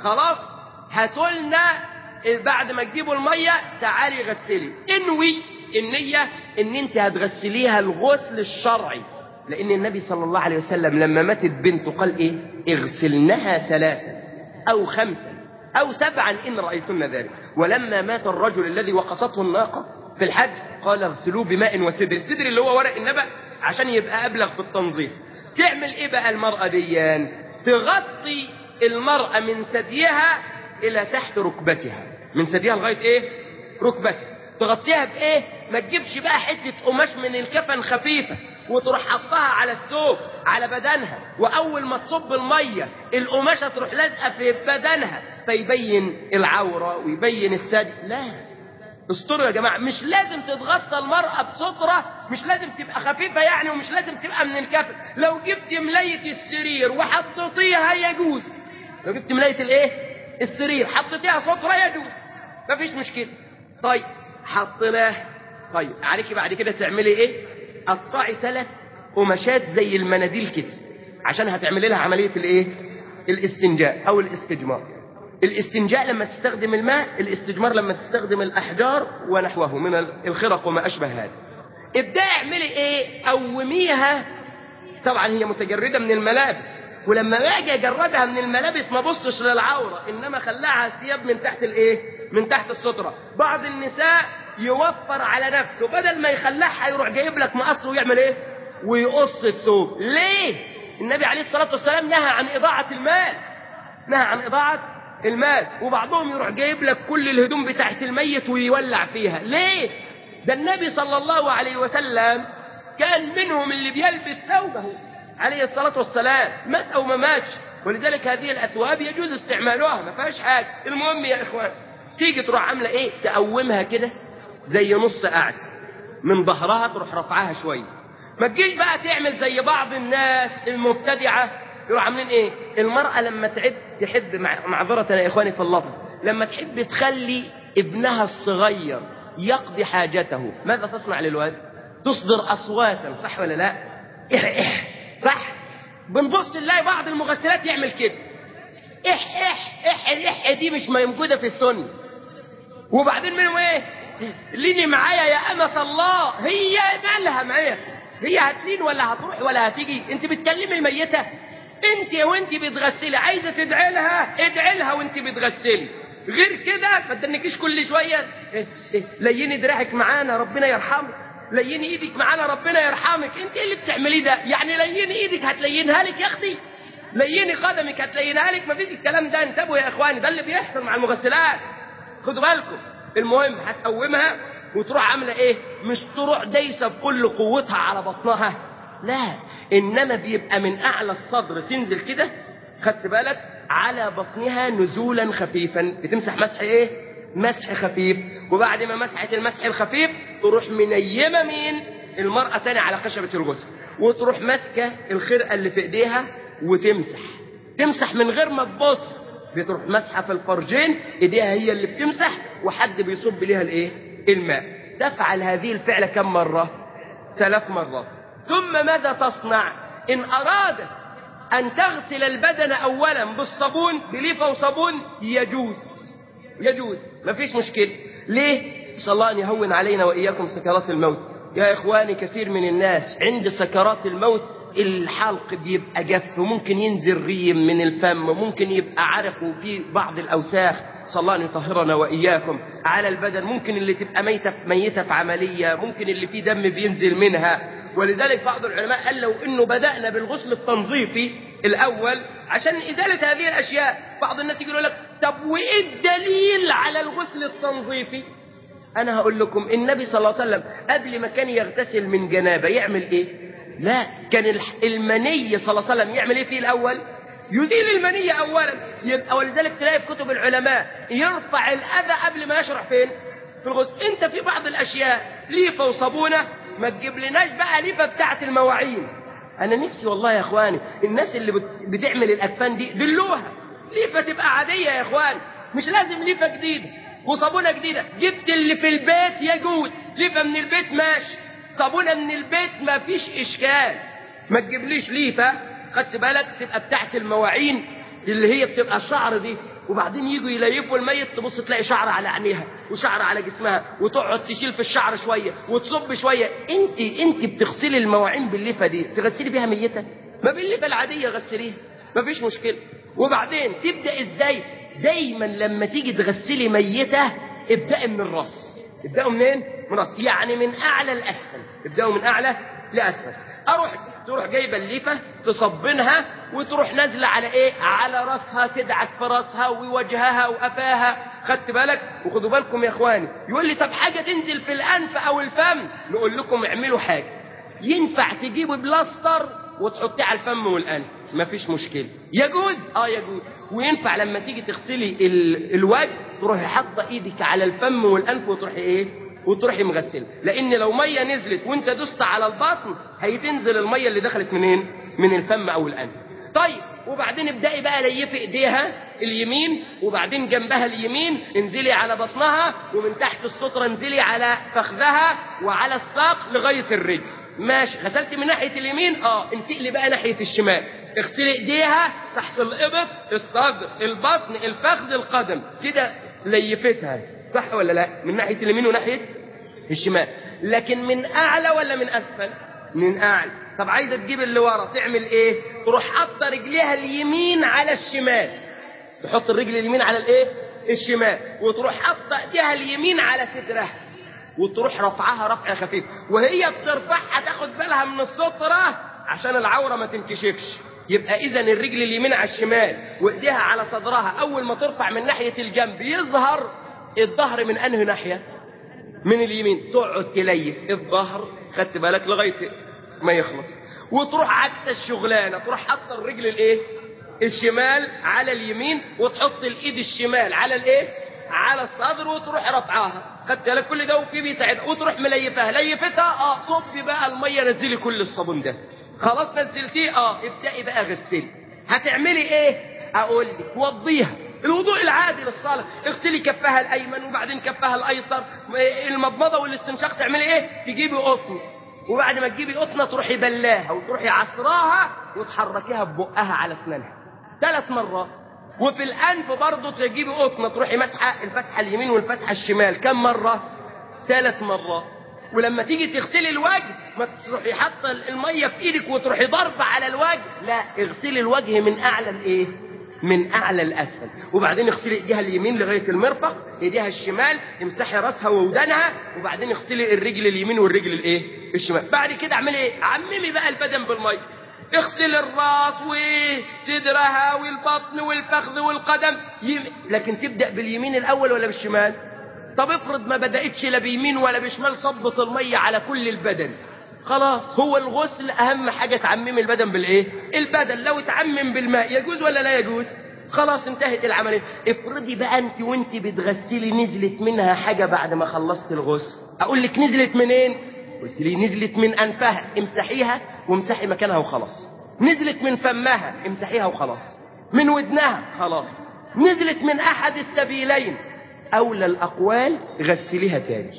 [SPEAKER 3] خلاص هاتولنا بعد ما تجيبوا المية تعالي غسلي انوي النية ان انت هتغسليها الغسل الشرعي لان النبي صلى الله عليه وسلم لما ماتت بنته قال ايه اغسلنها ثلاثا او خمسا او سبعا ان رأيتن ذلك ولما مات الرجل الذي وقصته الناقة في الحج قال اغسلوه بماء وسدر السدر اللي هو ورق النبأ عشان يبقى ابلغ في التنظيف تعمل ايه بقى المرأة ديان تغطي المرأة من ثديها الى تحت ركبتها من ثديها لغاية ايه ركبتها تغطيها بايه ما تجيبش بقى حتة قماش من الكفن خفيفة وتروح حطها على الثوب على بدنها واول ما تصب المية القماشة تروح لازقة في بدنها فيبين العورة ويبين الثدي لا استروا يا جماعة مش لازم تتغطى المرأة بسترة مش لازم تبقى خفيفة يعني ومش لازم تبقى من الكفن لو جبت ملاية السرير وحطيتيها يجوز لو جبت ملاية الايه السرير حطيتيها سترة يجوز مفيش مشكلة طيب حطيناه طيب عليكي بعد كده تعملي ايه قطعي ثلاث قماشات زي المناديل كده عشان هتعملي لها عملية الايه الاستنجاء او الاستجمار الاستنجاء لما تستخدم الماء الاستجمار لما تستخدم الاحجار ونحوه من الخرق وما اشبه هذا ابدأ اعملي ايه قوميها طبعا هي متجردة من الملابس ولما باجي اجردها من الملابس ما بصش للعورة انما خلاها ثياب من تحت الايه من تحت السترة بعض النساء يوفر على نفسه بدل ما يخلعها يروح جايب لك مقص ويعمل ايه ويقص الثوب ليه النبي عليه الصلاة والسلام نهى عن إضاعة المال نهى عن إضاعة المال وبعضهم يروح جايب لك كل الهدوم بتاعت الميت ويولع فيها ليه ده النبي صلى الله عليه وسلم كان منهم اللي بيلبس ثوبه عليه الصلاة والسلام مات أو ما ماتش ولذلك هذه الأثواب يجوز استعمالها ما فيهاش حاجة المهم يا إخوان تيجي تروح عاملة إيه تقومها كده زي نص قاعد من ظهرها تروح رفعها شوية ما تجيش بقى تعمل زي بعض الناس المبتدعة يروح عاملين ايه المرأة لما تعب تحب مع- معذرة يا اخواني في اللفظ لما تحب تخلي ابنها الصغير يقضي حاجته ماذا تصنع للواد تصدر اصواتا صح ولا لا إح إح صح بنبص نلاقي بعض المغسلات يعمل كده إح إح إح الإح دي مش موجودة في السنة وبعدين منهم ايه ليني معايا يا أمة الله هي مالها معايا هي هتلين ولا هتروح ولا هتيجي انت بتكلمي ميتة انت وانت بتغسلي عايزة تدعي لها ادعي لها وانت بتغسلي غير كده ما تدنكيش كل شوية إيه إيه ليني دراعك معانا ربنا يرحمك ليني ايدك معانا ربنا يرحمك انت ايه اللي بتعمليه ده يعني ليني ايدك هتلينها لك يا اختي ليني قدمك هتلينها لك مفيش الكلام ده انتبهوا يا اخواني ده اللي بيحصل مع المغسلات خدوا بالكم المهم هتقومها وتروح عامله ايه مش تروح دايسه بكل قوتها على بطنها لا انما بيبقى من اعلى الصدر تنزل كده خدت بالك على بطنها نزولا خفيفا بتمسح مسح ايه مسح خفيف وبعد ما مسحت المسح الخفيف تروح منيمه مين المرأة تاني على خشبة الغسل وتروح ماسكة الخرقة اللي في ايديها وتمسح تمسح من غير ما تبص بتروح مسحة في الفرجين ايديها هي اللي بتمسح وحد بيصب ليها الايه الماء تفعل هذه الفعلة كم مرة ثلاث مرات ثم ماذا تصنع ان ارادت ان تغسل البدن اولا بالصابون بليفة وصابون يجوز يجوز مفيش مشكلة ليه صلى الله أن يهون علينا وإياكم سكرات الموت يا إخواني كثير من الناس عند سكرات الموت الحلق بيبقى جف وممكن ينزل ريم من الفم وممكن يبقى عرق وفي بعض الأوساخ صلى الله أن يطهرنا وإياكم على البدن ممكن اللي تبقى ميتة ميتة في عملية ممكن اللي فيه دم بينزل منها ولذلك بعض العلماء قال لو انه بدأنا بالغسل التنظيفي الاول عشان ازالة هذه الاشياء بعض الناس يقولوا لك طب وايه الدليل على الغسل التنظيفي انا هقول لكم النبي صلى الله عليه وسلم قبل ما كان يغتسل من جنابه يعمل ايه لا كان الح- المني صلى الله عليه وسلم يعمل ايه فيه الاول يزيل المني اولا يبقى ولذلك تلاقي في كتب العلماء يرفع الاذى قبل ما يشرع فين في الغسل انت في بعض الاشياء ليفه وصابونه ما تجيب لناش بقى ليفه بتاعت المواعين انا نفسي والله يا اخواني الناس اللي بت- بتعمل الاكفان دي دلوها ليفه تبقى عاديه يا اخواني مش لازم ليفه جديده وصابونه جديده جبت اللي في البيت يجوز ليفه من البيت ماشي صابونه من البيت ما فيش اشكال ما تجيبليش ليفه خدت بالك تبقى بتاعت المواعين اللي هي بتبقى الشعر دي وبعدين يجوا يليفوا الميت تبص تلاقي شعر على عينيها وشعر على جسمها وتقعد تشيل في الشعر شويه وتصب شويه انت انت بتغسلي المواعين بالليفه دي تغسلي بيها ميته ما بالليفه العاديه غسليها مفيش مشكله وبعدين تبدا ازاي دايما لما تيجي تغسلي ميته ابدأي من الراس ابدأوا منين من الراس يعني من اعلى لاسفل ابدأوا من اعلى لاسفل اروح تروح جايبه الليفه تصبنها وتروح نازله على ايه على راسها تدعك في راسها ووجهها وقفاها خدت بالك وخدوا بالكم يا اخواني يقول لي طب حاجه تنزل في الانف او الفم نقول لكم اعملوا حاجه ينفع تجيبوا بلاستر وتحطيه على الفم والانف مفيش مشكله يجوز اه يجوز وينفع لما تيجي تغسلي ال... الوجه تروحي حاطه ايدك على الفم والانف وتروحي ايه وتروحي مغسله لان لو ميه نزلت وانت دوست على البطن هيتنزل الميه اللي دخلت منين من الفم او الانف طيب وبعدين ابدأي بقى ليفي ايديها اليمين وبعدين جنبها اليمين انزلي على بطنها ومن تحت السترة انزلي على فخذها وعلى الساق لغاية الرجل ماشي غسلت من ناحية اليمين اه انتقلي بقى ناحية الشمال اغسلي ايديها تحت الابط الصدر البطن الفخذ القدم كده ليفتها صح ولا لا من ناحية اليمين وناحية الشمال لكن من اعلى ولا من اسفل من اعلى طب عايزه تجيب اللي ورا تعمل ايه تروح حاطه رجليها اليمين على الشمال تحط الرجل اليمين على الايه الشمال وتروح حاطه ايديها اليمين على صدرها وتروح رفعها رفع خفيف وهي بترفعها تاخد بالها من الستره عشان العوره ما تنكشفش يبقى اذا الرجل اليمين على الشمال وايديها على صدرها اول ما ترفع من ناحيه الجنب يظهر الظهر من انهي ناحيه من اليمين تقعد تليف الظهر خدت بالك لغايه ما يخلص وتروح عكس الشغلانه تروح حاطه الرجل الايه الشمال على اليمين وتحط الايد الشمال على الايه على الصدر وتروح رفعها خدت بالك كل ده وفي بيساعد وتروح مليفها ليفتها اه صبي بقى الميه نزلي كل الصابون ده خلاص نزلتيه اه ابدأي بقى غسلي هتعملي ايه اقول لك وضيها الوضوء العادي للصلاة اغسلي كفها الايمن وبعدين كفها الايسر المضمضة والاستنشاق تعملي ايه تجيبي قطن وبعد ما تجيبي قطنة تروحي بلاها وتروحي عصراها وتحركيها ببقها على اسنانها ثلاث مرات وفي الانف برضه تجيبي قطنة تروحي مسحة الفتحة اليمين والفتحة الشمال كم مرة ثلاث مرات ولما تيجي تغسلي الوجه ما تروحي حاطه الميه في ايدك وتروحي ضربه على الوجه لا اغسلي الوجه من اعلى الايه من اعلى الاسفل وبعدين اغسلي ايديها اليمين لغايه المرفق ايديها الشمال امسحي راسها وودانها وبعدين اغسلي الرجل اليمين والرجل الايه الشمال بعد كده اعملي ايه عممي بقى البدن بالميه اغسل الراس وصدرها والبطن والفخذ والقدم يم... لكن تبدا باليمين الاول ولا بالشمال طب افرض ما بدأتش لا بيمين ولا بشمال صبت المية على كل البدن خلاص هو الغسل اهم حاجة تعمم البدن بالايه البدن لو اتعمم بالماء يجوز ولا لا يجوز خلاص انتهت العملية افرضي بقى انت وانت بتغسلي نزلت منها حاجة بعد ما خلصت الغسل اقول لك نزلت منين قلت لي نزلت من انفها امسحيها وامسحي مكانها وخلاص نزلت من فمها امسحيها وخلاص من ودنها خلاص نزلت من احد السبيلين أولى الأقوال غسليها تاني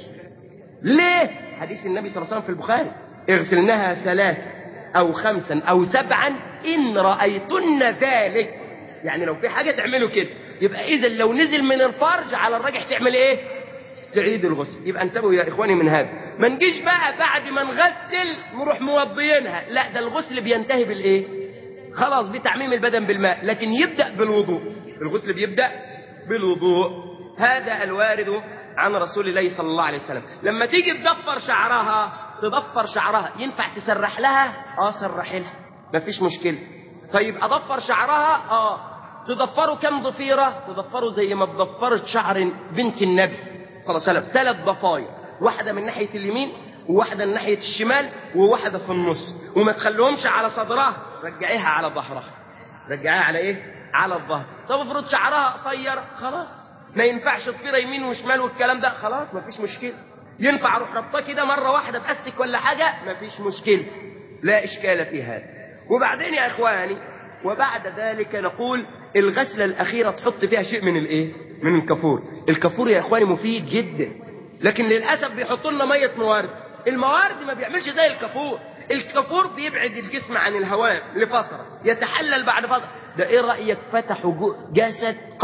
[SPEAKER 3] ليه حديث النبي صلى الله عليه وسلم في البخاري اغسلناها ثلاث أو خمسا أو سبعا إن رأيتن ذلك يعني لو في حاجة تعملوا كده يبقى إذا لو نزل من الفرج على الراجح تعمل إيه تعيد الغسل يبقى انتبهوا يا إخواني من هذا ما نجيش بقى بعد ما نغسل نروح موضيينها لا ده الغسل بينتهي بالإيه خلاص بتعميم البدن بالماء لكن يبدأ بالوضوء الغسل بيبدأ بالوضوء هذا الوارد عن رسول الله صلى الله عليه وسلم لما تيجي تضفر شعرها تضفر شعرها ينفع تسرح لها اه سرح لها مفيش مشكلة طيب اضفر شعرها اه تضفره كم ضفيرة تضفره زي ما تضفرت شعر بنت النبي صلى الله عليه وسلم ثلاث ضفاير واحدة من ناحية اليمين وواحدة من ناحية الشمال وواحدة في النص وما تخليهمش على صدرها رجعيها على ظهرها رجعيها على ايه على الظهر طب افرض شعرها قصير خلاص ما ينفعش ضفيره يمين وشمال والكلام ده خلاص مفيش مشكله ينفع اروح ربطاه كده مره واحده باستك ولا حاجه مفيش مشكله لا اشكال في هذا وبعدين يا اخواني وبعد ذلك نقول الغسله الاخيره تحط فيها شيء من الايه من الكافور الكافور يا اخواني مفيد جدا لكن للاسف بيحطوا لنا ميه موارد الموارد ما بيعملش زي الكافور الكافور بيبعد الجسم عن الهواء لفتره يتحلل بعد فتره ده ايه رايك فتحوا جسد قبر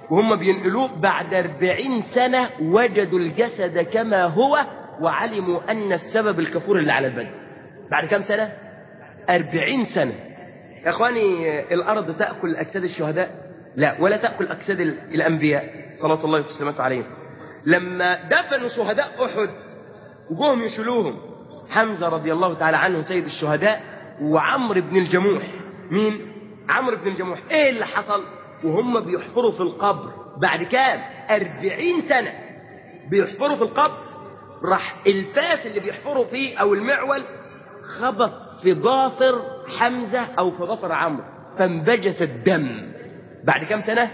[SPEAKER 3] وهم بينقلوه بعد أربعين سنة وجدوا الجسد كما هو وعلموا أن السبب الكفور اللي على البدن بعد كم سنة؟ أربعين سنة يا إخواني الأرض تأكل أجساد الشهداء لا ولا تأكل أجساد الأنبياء صلاة الله وسلامته عليهم لما دفنوا شهداء أحد وجوهم يشيلوهم حمزة رضي الله تعالى عنه سيد الشهداء وعمرو بن الجموح مين؟ عمرو بن الجموح ايه اللي حصل وهم بيحفروا في القبر بعد كام؟ أربعين سنة بيحفروا في القبر راح الفاس اللي بيحفروا فيه أو المعول خبط في ضافر حمزة أو في ضفر عمرو فانبجس الدم بعد كم سنة؟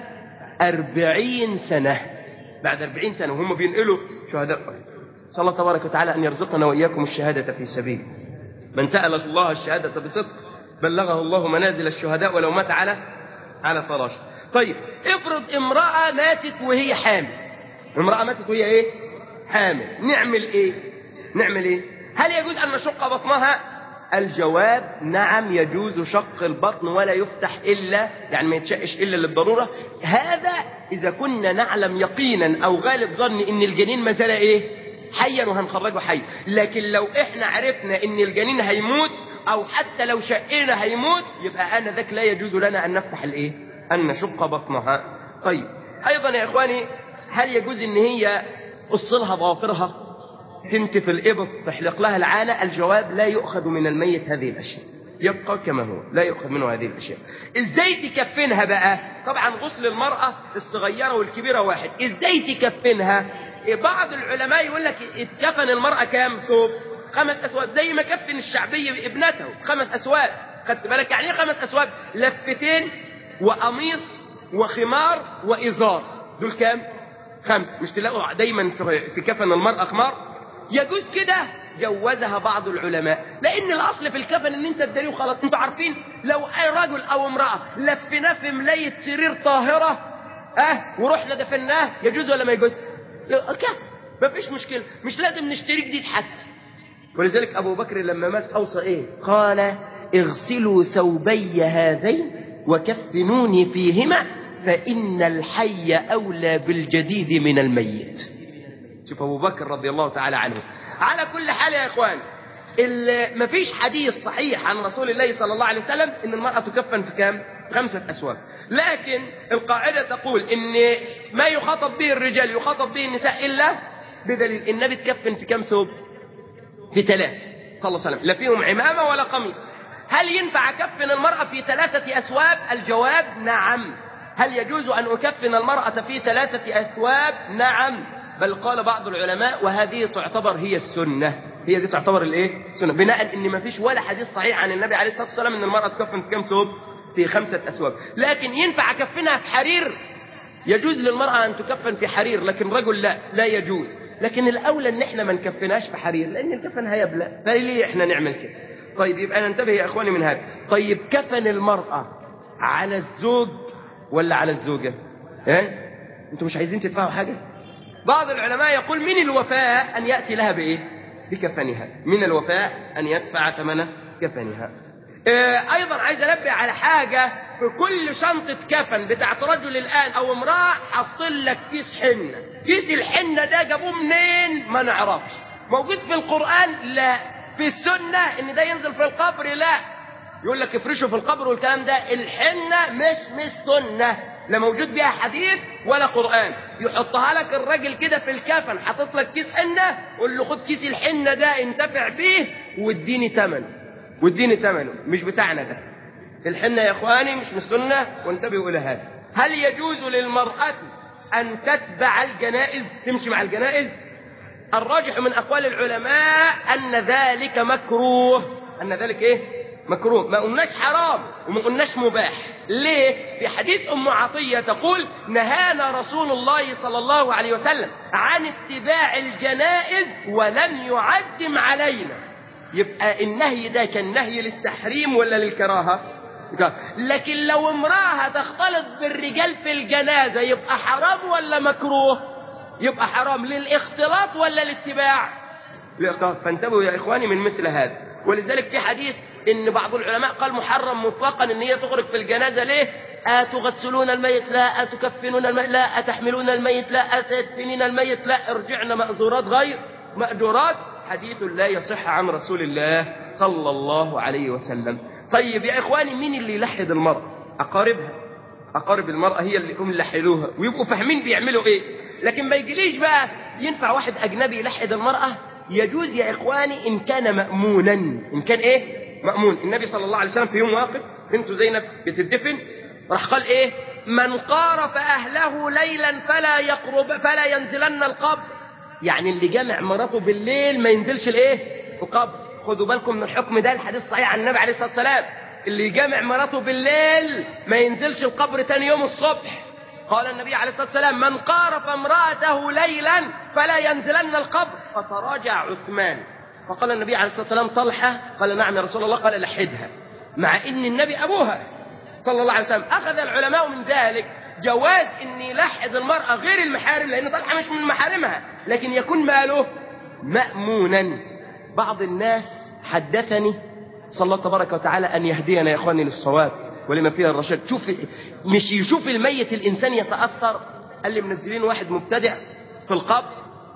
[SPEAKER 3] أربعين سنة بعد أربعين سنة وهم بينقلوا شهداء صلى الله تبارك وتعالى أن يرزقنا وإياكم الشهادة في سبيل من سأل الله الشهادة بصدق بلغه الله منازل الشهداء ولو مات على على فراش طيب افرض امرأة ماتت وهي حامل امرأة ماتت وهي ايه حامل نعمل ايه نعمل ايه هل يجوز ان نشق بطنها الجواب نعم يجوز شق البطن ولا يفتح الا يعني ما يتشقش الا للضروره هذا اذا كنا نعلم يقينا او غالب ظن ان الجنين ما زال ايه حيا وهنخرجه حي لكن لو احنا عرفنا ان الجنين هيموت او حتى لو شقنا هيموت يبقى انا ذاك لا يجوز لنا ان نفتح الايه ان نشق بطنها طيب ايضا يا اخواني هل يجوز ان هي قص لها ضوافرها تنتف الابط تحلق لها العانه الجواب لا يؤخذ من الميت هذه الاشياء يبقى كما هو لا يؤخذ منه هذه الاشياء ازاي تكفنها بقى طبعا غسل المراه الصغيره والكبيره واحد ازاي تكفنها بعض العلماء يقول لك اتكفن المراه كام ثوب خمس اسواب زي ما كفن الشعبي ابنته خمس اسواب خدت بالك يعني ايه خمس اسواب لفتين وقميص وخمار وازار دول كام خمس مش تلاقوا دايما في كفن المراه خمار يجوز كده جوزها بعض العلماء لان الاصل في الكفن ان انت تداريه وخلاص انتوا عارفين لو اي رجل او امراه لفيناه في ملايه سرير طاهره اه ورحنا دفناه يجوز ولا ما يجوز كده مفيش مشكله مش لازم نشتري جديد حتى ولذلك ابو بكر لما مات اوصى ايه قال اغسلوا ثوبي هذين وكفنوني فيهما فان الحي اولى بالجديد من الميت شوف ابو بكر رضي الله تعالى عنه على كل حال يا اخوان مفيش حديث صحيح عن رسول الله صلى الله عليه وسلم ان المرأة تكفن في كام خمسة أسواب لكن القاعدة تقول ان ما يخاطب به الرجال يخاطب به النساء إلا بدليل النبي تكفن في كم ثوب في ثلاثة صلى الله عليه وسلم لا فيهم عمامة ولا قميص هل ينفع أكفن المرأة في ثلاثة أسواب الجواب نعم هل يجوز أن أكفن المرأة في ثلاثة أثواب نعم بل قال بعض العلماء وهذه تعتبر هي السنة هي دي تعتبر الايه سنة بناء ان ما فيش ولا حديث صحيح عن النبي عليه الصلاة والسلام ان المرأة تكفن في كم ثوب في خمسة أسواب لكن ينفع أكفنها في حرير يجوز للمرأة أن تكفن في حرير لكن رجل لا لا يجوز لكن الأولى ان احنا ما نكفناش في حرير لأن الكفن هيبلى فليه احنا نعمل كده طيب يبقى ننتبه يا اخواني من هذا طيب كفن المرأة على الزوج ولا على الزوجة ها انتوا مش عايزين تدفعوا حاجة بعض العلماء يقول من الوفاء أن يأتي لها بإيه بكفنها من الوفاء أن يدفع ثمن كفنها آه أيضا عايز أنبه على حاجة في كل شنطة كفن بتاعت رجل الآن أو امرأة حاطين لك كيس حنة كيس الحنة ده جابوه منين ما نعرفش موجود في القرآن لا في السنة ان ده ينزل في القبر لا يقول لك افرشه في القبر والكلام ده الحنة مش مش سنة لا موجود بيها حديث ولا قرآن يحطها لك الراجل كده في الكفن حاطط لك كيس حنة قول له خد كيس الحنة ده انتفع بيه واديني ثمن واديني ثمنه مش بتاعنا ده الحنة يا اخواني مش من السنة وانتبهوا الى هذا هل يجوز للمرأة ان تتبع الجنائز تمشي مع الجنائز الراجح من أقوال العلماء أن ذلك مكروه أن ذلك إيه؟ مكروه ما قلناش حرام وما قلناش مباح ليه؟ في حديث أم عطية تقول نهانا رسول الله صلى الله عليه وسلم عن اتباع الجنائز ولم يعدم علينا يبقى النهي ده كان نهي للتحريم ولا للكراهة لكن لو امرأة تختلط بالرجال في الجنازة يبقى حرام ولا مكروه يبقى حرام للاختلاط ولا الاتباع الاختلاط فانتبهوا يا اخواني من مثل هذا ولذلك في حديث ان بعض العلماء قال محرم مطلقا ان هي تخرج في الجنازه ليه أتغسلون الميت لا أتكفنون الميت لا أتحملون الميت لا أتدفنين الميت لا ارجعن مأزورات غير مأجورات حديث لا يصح عن رسول الله صلى الله عليه وسلم طيب يا إخواني مين اللي يلحد المرأة أقاربها أقارب المرأة هي اللي هم يلحدوها ويبقوا فاهمين بيعملوا إيه لكن ما يجيليش بقى ينفع واحد أجنبي يلحد المرأة يجوز يا إخواني إن كان مأمونا إن كان إيه مأمون النبي صلى الله عليه وسلم في يوم واقف بنته زينب بتدفن راح قال إيه من قارف أهله ليلا فلا يقرب فلا ينزلن القبر يعني اللي جامع مراته بالليل ما ينزلش الايه القبر خدوا بالكم من الحكم ده الحديث صحيح عن النبي عليه الصلاه والسلام اللي يجامع مراته بالليل ما ينزلش القبر تاني يوم الصبح قال النبي عليه الصلاه والسلام من قارف امراته ليلا فلا ينزلن القبر فتراجع عثمان فقال النبي عليه الصلاه والسلام طلحه قال نعم يا رسول الله قال لحدها مع ان النبي ابوها صلى الله عليه وسلم اخذ العلماء من ذلك جواز ان يلحد المرأة غير المحارم لان طلحة مش من محارمها لكن يكون ماله مأمونا بعض الناس حدثني صلى الله تبارك وتعالى ان يهدينا يا اخواني للصواب ولما فيها الرشاد شوف مش يشوف الميت الانسان يتأثر قال لي منزلين واحد مبتدع في القبر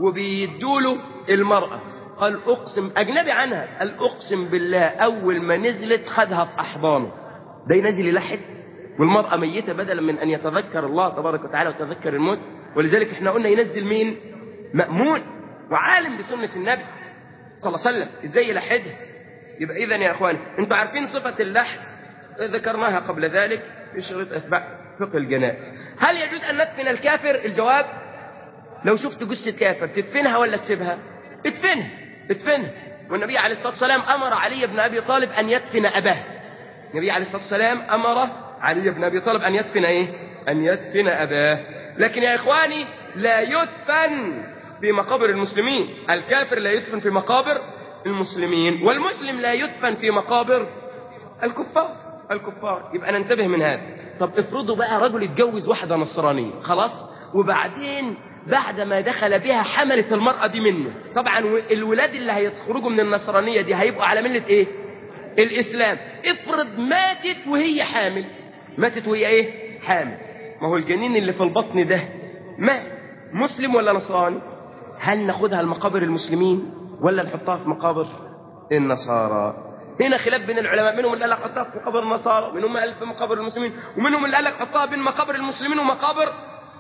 [SPEAKER 3] وبيدوله المرأة قال اقسم اجنبي عنها قال اقسم بالله اول ما نزلت خدها في احضانه ده ينزل يلحد والمرأة ميتة بدلا من أن يتذكر الله تبارك وتعالى وتذكر الموت ولذلك احنا قلنا ينزل مين مأمون وعالم بسنة النبي صلى الله عليه وسلم ازاي يلحدها يبقى إذا يا أخوان انتوا عارفين صفة اللحد ذكرناها قبل ذلك في شريط أتباع فقه الجنائز هل يجوز أن ندفن الكافر الجواب لو شفت جثة كافر تدفنها ولا تسيبها ادفنها ادفنها والنبي عليه الصلاة والسلام أمر علي بن أبي طالب أن يدفن أباه النبي عليه الصلاة والسلام أمر علي بن أبي طالب أن يدفن إيه أن يدفن أباه لكن يا إخواني لا يدفن في مقابر المسلمين الكافر لا يدفن في مقابر المسلمين والمسلم لا يدفن في مقابر الكفار الكفار يبقى ننتبه من هذا طب افرضوا بقى رجل يتجوز واحدة نصرانية خلاص وبعدين بعد ما دخل بها حملت المرأة دي منه طبعا الولاد اللي هيخرجوا من النصرانية دي هيبقوا على ملة ايه الاسلام افرض ماتت وهي حامل ماتت وهي ايه حامل ما هو الجنين اللي في البطن ده مات مسلم ولا نصراني هل ناخدها لمقابر المسلمين ولا نحطها في مقابر النصارى هنا خلاف بين العلماء منهم اللي قال لك حطها في مقابر النصارى ومنهم اللي قال في مقابر المسلمين ومنهم اللي قال لك حطها بين مقابر المسلمين ومقابر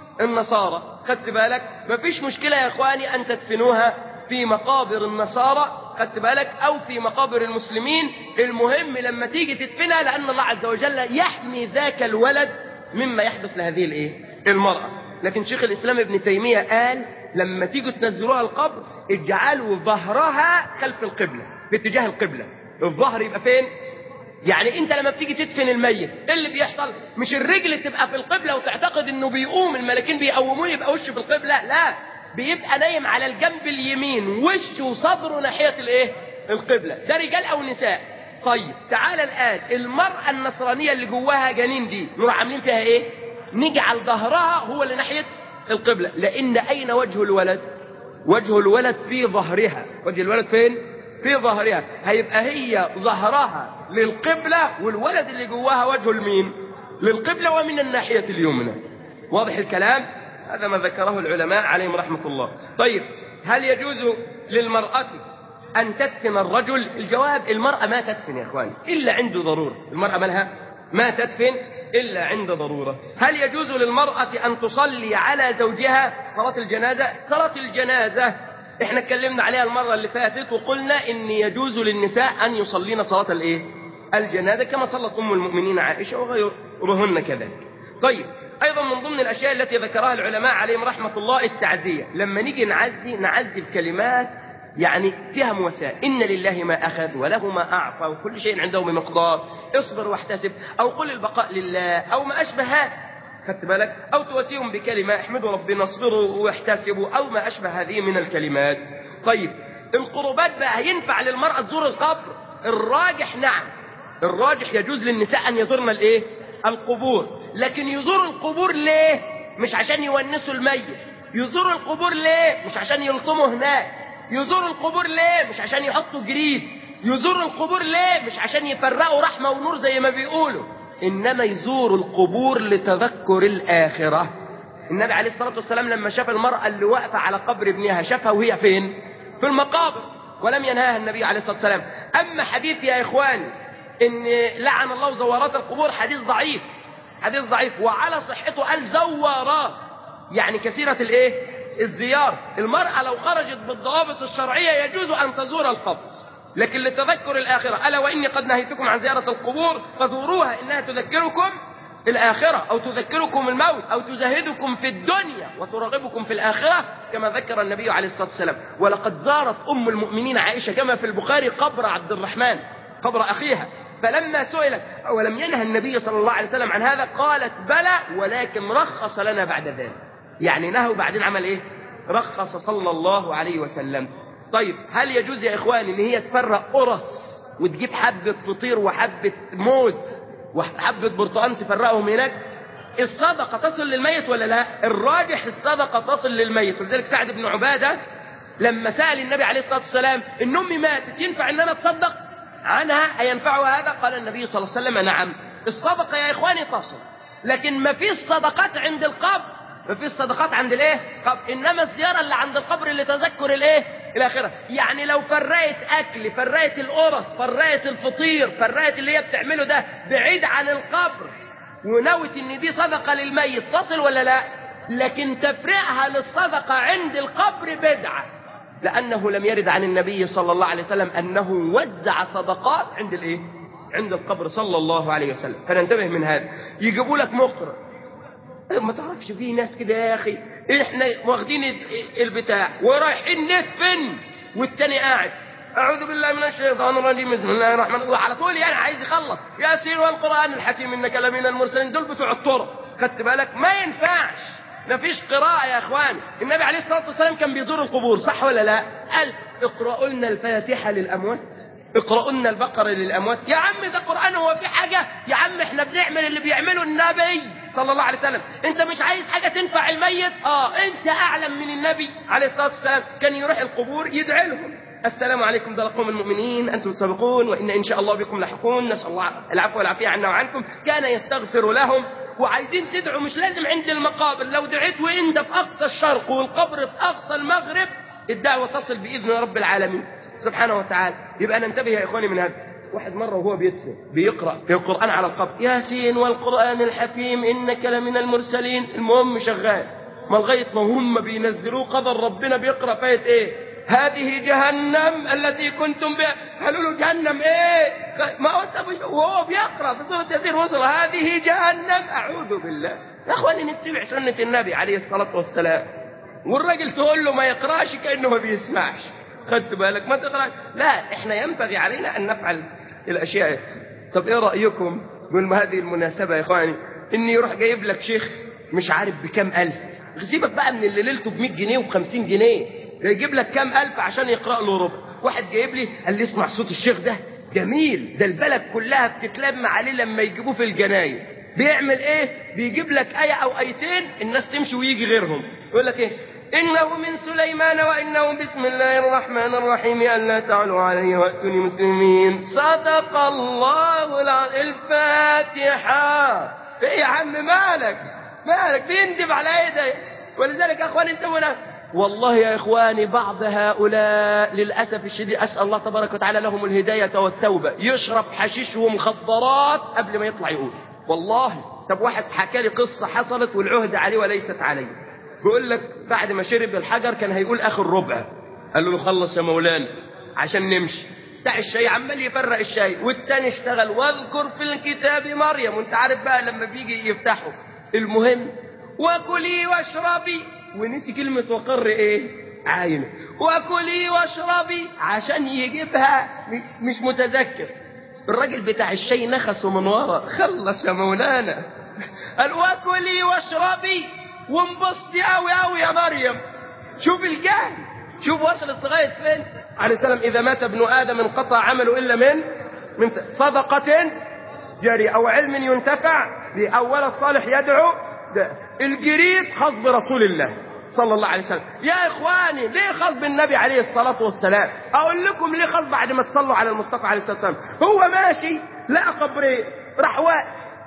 [SPEAKER 3] النصارى خدت بالك مفيش مشكلة يا اخواني ان تدفنوها في مقابر النصارى خدت بالك او في مقابر المسلمين المهم لما تيجي تدفنها لان الله عز وجل يحمي ذاك الولد مما يحدث لهذه الايه المرأة لكن شيخ الاسلام ابن تيمية قال لما تيجوا تنزلوها القبر اجعلوا ظهرها خلف القبلة في اتجاه القبلة الظهر يبقى فين يعني انت لما بتيجي تدفن الميت ايه اللي بيحصل مش الرجل تبقى في القبلة وتعتقد انه بيقوم الملاكين بيقوموه يبقى وشه في القبلة لا بيبقى نايم على الجنب اليمين وشه وصدره ناحية الايه القبلة ده رجال او نساء طيب تعال الان المرأة النصرانية اللي جواها جنين دي نروح عاملين فيها ايه نجعل ظهرها هو اللي ناحية القبلة لان اين وجه الولد وجه الولد في ظهرها وجه الولد فين في ظهرها هيبقى هي ظهرها للقبلة والولد اللي جواها وجهه لمين للقبلة ومن الناحية اليمنى واضح الكلام هذا ما ذكره العلماء عليهم رحمة الله طيب هل يجوز للمرأة أن تدفن الرجل الجواب المرأة ما تدفن يا إخواني إلا عند ضرورة المرأة مالها ما تدفن إلا عند ضرورة هل يجوز للمرأة أن تصلي على زوجها صلاة الجنازة صلاة الجنازة احنا اتكلمنا عليها المرة اللي فاتت وقلنا ان يجوز للنساء ان يصلين صلاة الايه الجنازة كما صلت ام المؤمنين عائشة وغيرهن كذلك طيب ايضا من ضمن الاشياء التي ذكرها العلماء عليهم رحمة الله التعزية لما نيجي نعزي نعزي بكلمات يعني فيها مواساة إن لله ما أخذ وله ما أعطى وكل شيء عنده بمقدار اصبر واحتسب أو قل البقاء لله أو ما أشبه هذا خدت بالك أو تواسيهم بكلمة احمدوا ربنا اصبروا واحتسبوا أو ما أشبه هذه من الكلمات طيب القربات بقى ينفع للمرأة تزور القبر الراجح نعم الراجح يجوز للنساء أن يزورن الإيه القبور لكن يزوروا القبور ليه مش عشان يونسوا الميت يزوروا القبور ليه مش عشان يلطموا هناك يزوروا القبور ليه مش عشان يحطوا جريد يزوروا القبور ليه مش عشان يفرقوا رحمة ونور زي ما بيقولوا إنما يزور القبور لتذكر الآخرة النبي عليه الصلاة والسلام لما شاف المرأة اللي واقفة على قبر ابنها شافها وهي فين في المقابر ولم ينهاها النبي عليه الصلاة والسلام أما حديث يا إخواني إن لعن الله زوارات القبور حديث ضعيف حديث ضعيف وعلى صحته قال زوارات يعني كثيرة الايه الزيارة المرأة لو خرجت بالضوابط الشرعية يجوز أن تزور القبر لكن لتذكر الآخرة ألا وإني قد نهيتكم عن زيارة القبور فزوروها إنها تذكركم الآخرة أو تذكركم الموت أو تزهدكم في الدنيا وترغبكم في الآخرة كما ذكر النبي عليه الصلاة والسلام ولقد زارت أم المؤمنين عائشة كما في البخاري قبر عبد الرحمن قبر أخيها فلما سئلت ولم ينهى النبي صلى الله عليه وسلم عن هذا قالت بلى ولكن رخص لنا بعد ذلك يعني نهى وبعدين عمل ايه رخص صلى الله عليه وسلم طيب هل يجوز يا اخواني ان هي تفرق قرص وتجيب حبة فطير وحبة موز وحبة برتقان تفرقهم هناك الصدقة تصل للميت ولا لا الراجح الصدقة تصل للميت ولذلك سعد بن عبادة لما سأل النبي عليه الصلاة والسلام ان امي ماتت ينفع ان انا اتصدق عنها أينفعها هذا قال النبي صلى الله عليه وسلم نعم الصدقة يا إخواني تصل لكن ما فيش صدقات عند القبر ما فيش صدقات عند الايه قبر انما الزيارة اللي عند القبر اللي تذكر الايه الاخرة يعني لو فرقت اكل فرقت القرص فرقت الفطير فرقت اللي هي بتعمله ده بعيد عن القبر ونوت ان دي صدقة للميت تصل ولا لا لكن تفرقها للصدقة عند القبر بدعة لأنه لم يرد عن النبي صلى الله عليه وسلم أنه وزع صدقات عند الإيه؟ عند القبر صلى الله عليه وسلم فننتبه من هذا يجيبوا لك مقرأ ما تعرفش في ناس كده يا أخي إحنا واخدين البتاع ورايحين ندفن والتاني قاعد أعوذ بالله من الشيطان الرجيم بسم الله الرحمن الرحيم وعلى طول يعني عايز يخلص ياسين والقرآن الحكيم إنك لمن المرسلين دول بتوع الطرق خدت بالك ما ينفعش ما فيش قراءة يا اخوان النبي عليه الصلاة والسلام كان بيزور القبور صح ولا لا قال اقرأوا لنا الفاتحة للأموات اقرأوا لنا البقرة للأموات يا عم ده قرآن هو في حاجة يا عم احنا بنعمل اللي بيعمله النبي صلى الله عليه وسلم انت مش عايز حاجة تنفع الميت اه انت اعلم من النبي عليه الصلاة والسلام كان يروح القبور يدعي لهم السلام عليكم دار قوم المؤمنين انتم السابقون وان ان شاء الله بكم لاحقون نسال الله العفو والعافيه عنا وعنكم كان يستغفر لهم وعايزين تدعوا مش لازم عند المقابر لو دعيت وانت في اقصى الشرق والقبر في اقصى المغرب الدعوه تصل باذن رب العالمين سبحانه وتعالى يبقى ننتبه يا اخواني من هذا واحد مره وهو بيدفن بيقرا القران على القبر ياسين والقران الحكيم انك لمن المرسلين المهم شغال ما لغايه ما هم بينزلوه قدر ربنا بيقرا فايت ايه هذه جهنم التي كنتم بها قالوا له جهنم ايه ما هو انت مش وهو بيقرا في سوره ياسين وصل هذه جهنم اعوذ بالله يا اخواني نتبع سنه النبي عليه الصلاه والسلام والراجل تقول له ما يقراش كانه ما بيسمعش خدت بالك ما تقراش لا احنا ينبغي علينا ان نفعل الاشياء طب ايه رايكم بهذه المناسبه يا اخواني ان يروح جايب لك شيخ مش عارف بكام الف سيبك بقى من اللي ليلته ب 100 جنيه و50 جنيه يجيب لك كام ألف عشان يقرأ له ربع واحد جايب لي قال لي اسمع صوت الشيخ ده جميل ده البلد كلها بتتلم عليه لما يجيبوه في الجنايز بيعمل ايه بيجيب لك آية أو آيتين الناس تمشي ويجي غيرهم يقول لك ايه إنه من سليمان وإنه بسم الله الرحمن الرحيم ألا تعلوا علي وأتوني مسلمين صدق الله العظيم الفاتحة ايه يا عم مالك مالك بيندب على ايه ده ولذلك يا اخوان انتوا هنا والله يا إخواني بعض هؤلاء للأسف الشديد أسأل الله تبارك وتعالى لهم الهداية والتوبة يشرب حشيش ومخدرات قبل ما يطلع يقول والله طب واحد حكى لي قصة حصلت والعهد عليه وليست علي بيقول لك بعد ما شرب الحجر كان هيقول آخر ربع قال له خلص يا مولانا عشان نمشي بتاع الشاي عمال يفرق الشاي والتاني اشتغل واذكر في الكتاب مريم وانت عارف بقى لما بيجي يفتحوا المهم وكلي واشربي ونسي كلمة وقر ايه عاينة وكلي واشربي عشان يجيبها مش متذكر الراجل بتاع الشاي نخسه من ورا خلص يا مولانا قال وكلي واشربي وانبسطي قوي قوي يا مريم شوف الجهل شوف وصلت لغاية فين عليه السلام إذا مات ابن آدم انقطع عمله إلا من من صدقة جارية أو علم ينتفع أول الصالح يدعو ده الجريد خاص برسول الله صلى الله عليه وسلم يا اخواني ليه خاص بالنبي عليه الصلاة والسلام اقول لكم ليه خاص بعد ما تصلوا على المصطفى عليه الصلاة والسلام هو ماشي لقى قبرين راح واقف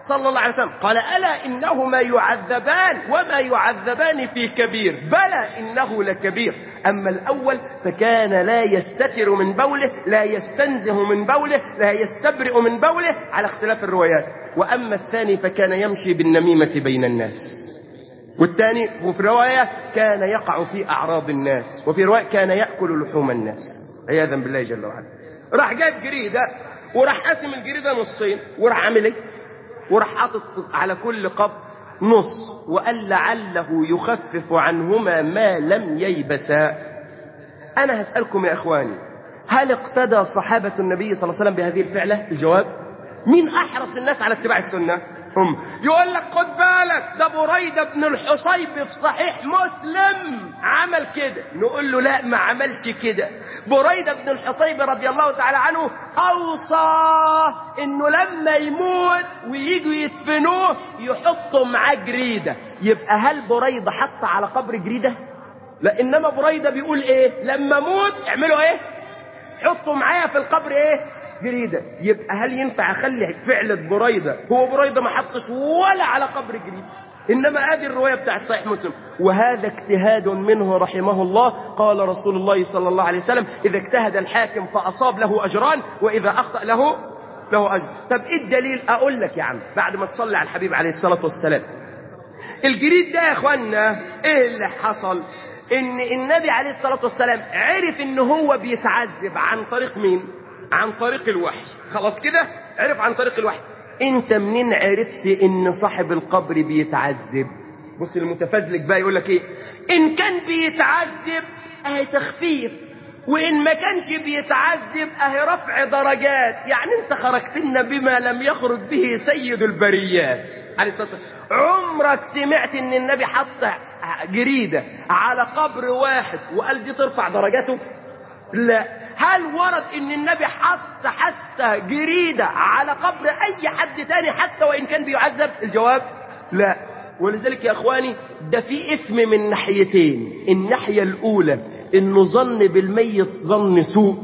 [SPEAKER 3] صلى الله عليه وسلم قال ألا إنهما يعذبان وما يعذبان في كبير بلى إنه لكبير أما الأول فكان لا يستتر من بوله لا يستنزه من بوله لا يستبرئ من بوله على اختلاف الروايات وأما الثاني فكان يمشي بالنميمة بين الناس والثاني وفي رواية كان يقع في أعراض الناس وفي رواية كان يأكل لحوم الناس عياذا بالله جل وعلا راح جاب جريدة وراح قاسم الجريدة نصين وراح عامل ايه وراح حاطط على كل قبر نص وقال لعله يخفف عنهما ما لم ييبسا أنا هسألكم يا إخواني هل اقتدى صحابة النبي صلى الله عليه وسلم بهذه الفعلة الجواب مين أحرص الناس على اتباع السنة هم يقول لك خد بالك ده بريدة بن الحصيب في صحيح مسلم عمل كده نقول له لا ما عملش كده بريدة بن الحصيب رضي الله تعالى عنه أوصى إنه لما يموت وييجوا يدفنوه يحطوا معاه جريدة يبقى هل بريدة حط على قبر جريدة؟ لا إنما بريدة بيقول إيه؟ لما أموت اعملوا إيه؟ حطوا معايا في القبر إيه؟ جريدة يبقى هل ينفع أخلي فعلة بريدة هو بريدة ما حطش ولا على قبر جريدة إنما هذه الرواية بتاعت صحيح مسلم وهذا اجتهاد منه رحمه الله قال رسول الله صلى الله عليه وسلم إذا اجتهد الحاكم فأصاب له أجران وإذا أخطأ له له أجر طب إيه الدليل أقول لك يا عم بعد ما تصلي على الحبيب عليه الصلاة والسلام الجريد ده يا اخوانا ايه اللي حصل ان النبي عليه الصلاة والسلام عرف ان هو بيتعذب عن طريق مين عن طريق الوحي خلاص كده عرف عن طريق الوحي انت منين عرفت ان صاحب القبر بيتعذب بص المتفزلك بقى يقول لك ايه ان كان بيتعذب اهي تخفيف وان ما كانش بيتعذب اهي رفع درجات يعني انت خرجت لنا بما لم يخرج به سيد البريات عليه الصلاه والسلام عمرك سمعت ان النبي حط جريده على قبر واحد وقال دي ترفع درجاته لا هل ورد ان النبي حط حتى جريدة على قبر اي حد تاني حتى وان كان بيعذب الجواب لا ولذلك يا اخواني ده في اسم من ناحيتين الناحية الاولى انه ظن بالميت ظن سوء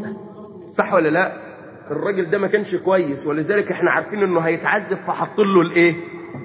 [SPEAKER 3] صح ولا لا الراجل ده ما كانش كويس ولذلك احنا عارفين انه هيتعذب فحط له الايه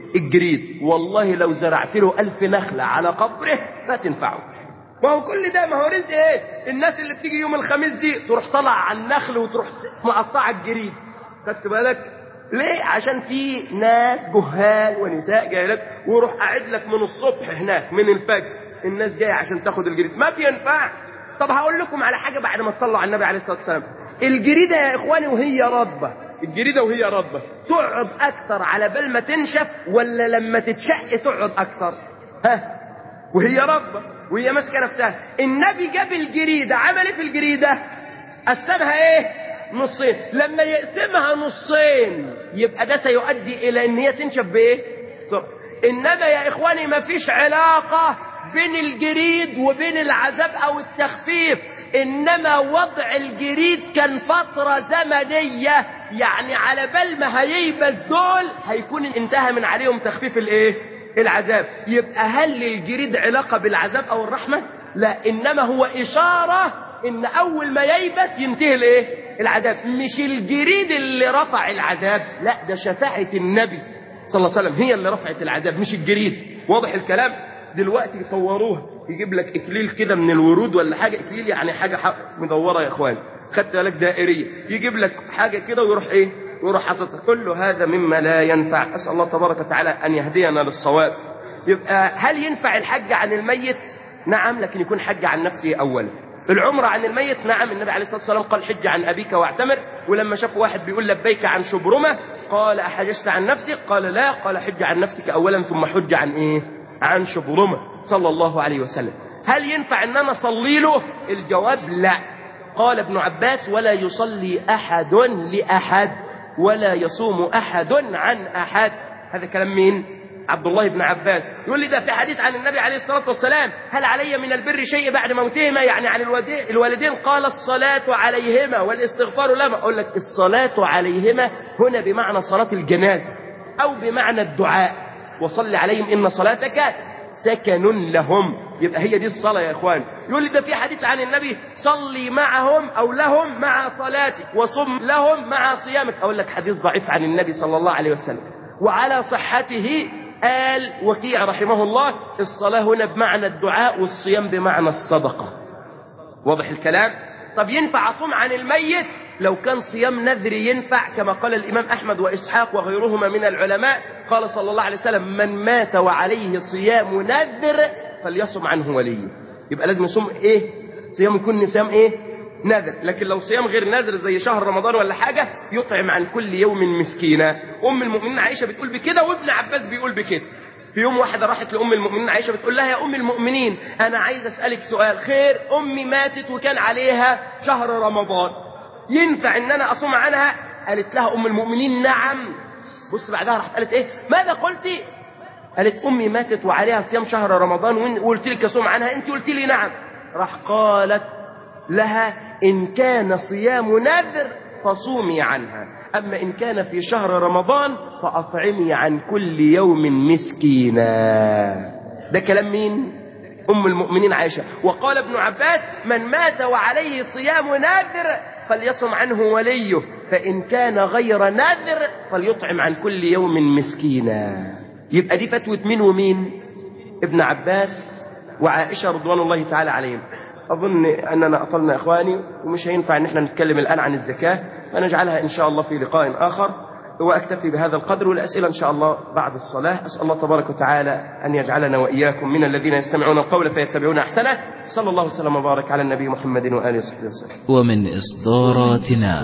[SPEAKER 3] الجريد والله لو زرعت له ألف نخلة على قبره ما تنفعه ما هو كل ده ما هو رزق ايه الناس اللي بتيجي يوم الخميس دي تروح طالعه على النخل وتروح مقطعه الجريد خدت بالك ليه عشان في ناس جهال ونساء جاهلات ويروح قاعد لك من الصبح هناك من الفجر الناس جايه عشان تاخد الجريد ما بينفع طب هقول لكم على حاجه بعد ما تصلوا على النبي عليه الصلاه والسلام الجريده يا اخواني وهي رطبه الجريده وهي رطبه تقعد اكتر على بال ما تنشف ولا لما تتشق تقعد اكتر ها وهي رطبه وهي ماسكه نفسها النبي جاب الجريده عمل ايه في الجريده قسمها ايه نصين لما يقسمها نصين يبقى ده سيؤدي الى ان هي تنشف بايه صح. انما يا اخواني ما فيش علاقه بين الجريد وبين العذاب او التخفيف انما وضع الجريد كان فتره زمنيه يعني على بال ما هييبس دول هيكون انتهى من عليهم تخفيف الايه العذاب يبقى هل للجريد علاقة بالعذاب أو الرحمة لا إنما هو إشارة إن أول ما ييبس ينتهي الإيه العذاب مش الجريد اللي رفع العذاب لا ده شفاعة النبي صلى الله عليه وسلم هي اللي رفعت العذاب مش الجريد واضح الكلام دلوقتي يطوروها يجيب لك اكليل كده من الورود ولا حاجة اكليل يعني حاجة حق مدورة يا اخوان خدت بالك دائرية يجيب لك حاجة كده ويروح ايه ويروح حاططها كل هذا مما لا ينفع أسأل الله تبارك وتعالى أن يهدينا للصواب يبقى هل ينفع الحج عن الميت نعم لكن يكون حج عن نفسه أولا العمرة عن الميت نعم النبي عليه الصلاة والسلام قال حج عن أبيك واعتمر ولما شاف واحد بيقول لبيك عن شبرمة قال أحججت عن نفسك قال لا قال حج عن نفسك أولا ثم حج عن إيه عن شبرمة صلى الله عليه وسلم هل ينفع أن أنا أصلي له الجواب لا قال ابن عباس ولا يصلي أحد لأحد ولا يصوم أحد عن أحد هذا كلام مين عبد الله بن عباس يقول لي ده في حديث عن النبي عليه الصلاة والسلام هل علي من البر شيء بعد موتهما يعني عن الوالدين قال الصلاة عليهما والاستغفار لما أقول لك الصلاة عليهما هنا بمعنى صلاة الجنازة أو بمعنى الدعاء وصل عليهم إن صلاتك سكن لهم يبقى هي دي الصلاة يا إخوان يقول لي ده في حديث عن النبي صلي معهم أو لهم مع صلاتك وصم لهم مع صيامك أقول لك حديث ضعيف عن النبي صلى الله عليه وسلم وعلى صحته قال وكيع رحمه الله الصلاة هنا بمعنى الدعاء والصيام بمعنى الصدقة واضح الكلام طب ينفع أصوم عن الميت لو كان صيام نذري ينفع كما قال الإمام أحمد وإسحاق وغيرهما من العلماء قال صلى الله عليه وسلم من مات وعليه صيام نذر فليصم عنه وليه يبقى لازم يصوم إيه صيام يكون صيام إيه نذر لكن لو صيام غير نذر زي شهر رمضان ولا حاجة يطعم عن كل يوم مسكينة أم المؤمنين عائشة بتقول بكده وابن عباس بيقول بكده في يوم واحدة راحت لأم المؤمنين عائشة بتقول لها يا أم المؤمنين أنا عايز أسألك سؤال خير أمي ماتت وكان عليها شهر رمضان ينفع إن أنا أصوم عنها قالت لها أم المؤمنين نعم بص بعدها راحت قالت إيه ماذا قلتي قالت أمي ماتت وعليها صيام شهر رمضان وقلت لك أصوم عنها أنت قلت لي نعم راح قالت لها إن كان صيام نذر فصومي عنها أما إن كان في شهر رمضان فأطعمي عن كل يوم مسكينا ده كلام مين؟ أم المؤمنين عائشة وقال ابن عباس من مات وعليه صيام نذر فليصم عنه وليه فإن كان غير نذر فليطعم عن كل يوم مسكينا يبقى دي فتوى مين ومين ابن عباس وعائشة رضوان الله تعالى عليهم أظن أننا أطلنا إخواني ومش هينفع أن احنا نتكلم الآن عن الزكاة فنجعلها إن شاء الله في لقاء آخر وأكتفي بهذا القدر والأسئلة إن شاء الله بعد الصلاة أسأل الله تبارك وتعالى أن يجعلنا وإياكم من الذين يستمعون القول فيتبعون أحسنه صلى الله وسلم وبارك على النبي محمد وآله وصحبه وسلم
[SPEAKER 4] ومن إصداراتنا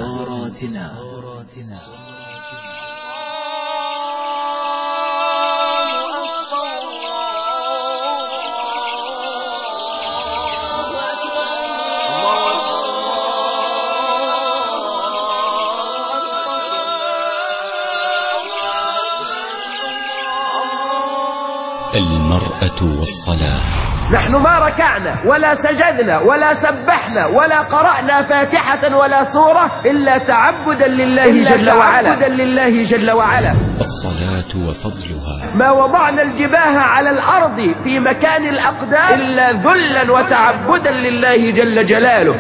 [SPEAKER 4] المرأة والصلاة
[SPEAKER 3] نحن ما ركعنا ولا سجدنا ولا سبحنا ولا قرأنا فاتحة ولا سورة إلا تعبدا لله إلا جل وعلا تعبدا لله جل وعلا
[SPEAKER 4] الصلاة وفضلها
[SPEAKER 3] ما وضعنا الجباه على الأرض في مكان الأقدام إلا ذلا وتعبدا لله جل جلاله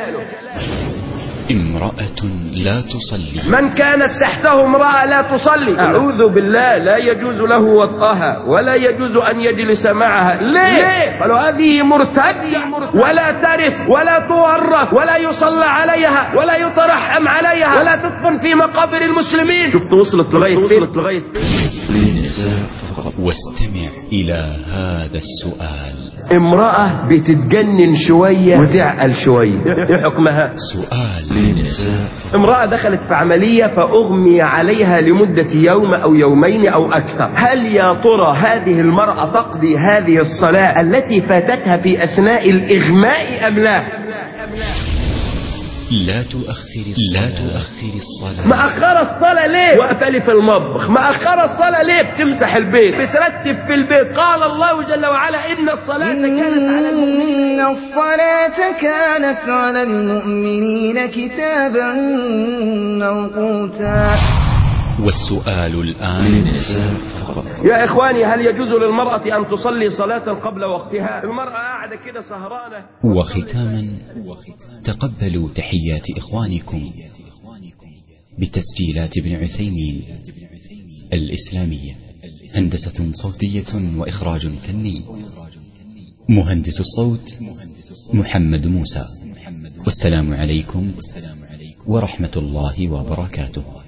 [SPEAKER 4] امرأة لا تصلي
[SPEAKER 3] من كانت تحته امرأة لا تصلي أعوذ بالله لا يجوز له وطئها ولا يجوز أن يجلس معها ليه؟ قالوا هذه مرتدة ولا ترث ولا تورث ولا يصلى عليها ولا يترحم عليها ولا تدفن في مقابر المسلمين شفت وصلت لغاية وصلت لغاية
[SPEAKER 4] واستمع إلى هذا السؤال
[SPEAKER 3] امرأة بتتجنن شوية وتعقل شوية ايه حكمها
[SPEAKER 4] سؤال
[SPEAKER 3] امرأة دخلت في عملية فأغمي عليها لمدة يوم أو يومين أو أكثر هل يا ترى هذه المرأة تقضي هذه الصلاة التي فاتتها في أثناء الإغماء أم لا
[SPEAKER 4] لا تؤخر الصلاة لا تؤخر الصلاة
[SPEAKER 3] مأخرة الصلاة ليه وقفلي في المطبخ مأخرة الصلاة ليه بتمسح البيت بترتب في البيت قال الله جل وعلا إن الصلاة كانت على المؤمنين
[SPEAKER 2] إن الصلاة كانت على المؤمنين كتابا موقوتا
[SPEAKER 4] والسؤال الآن
[SPEAKER 3] يا إخواني هل يجوز للمرأة أن تصلي صلاة قبل وقتها المرأة قاعدة كده سهرانة
[SPEAKER 4] وختاما تقبلوا تحيات إخوانكم بتسجيلات ابن عثيمين الإسلامية هندسة صوتية وإخراج فني مهندس الصوت محمد موسى والسلام عليكم ورحمة الله وبركاته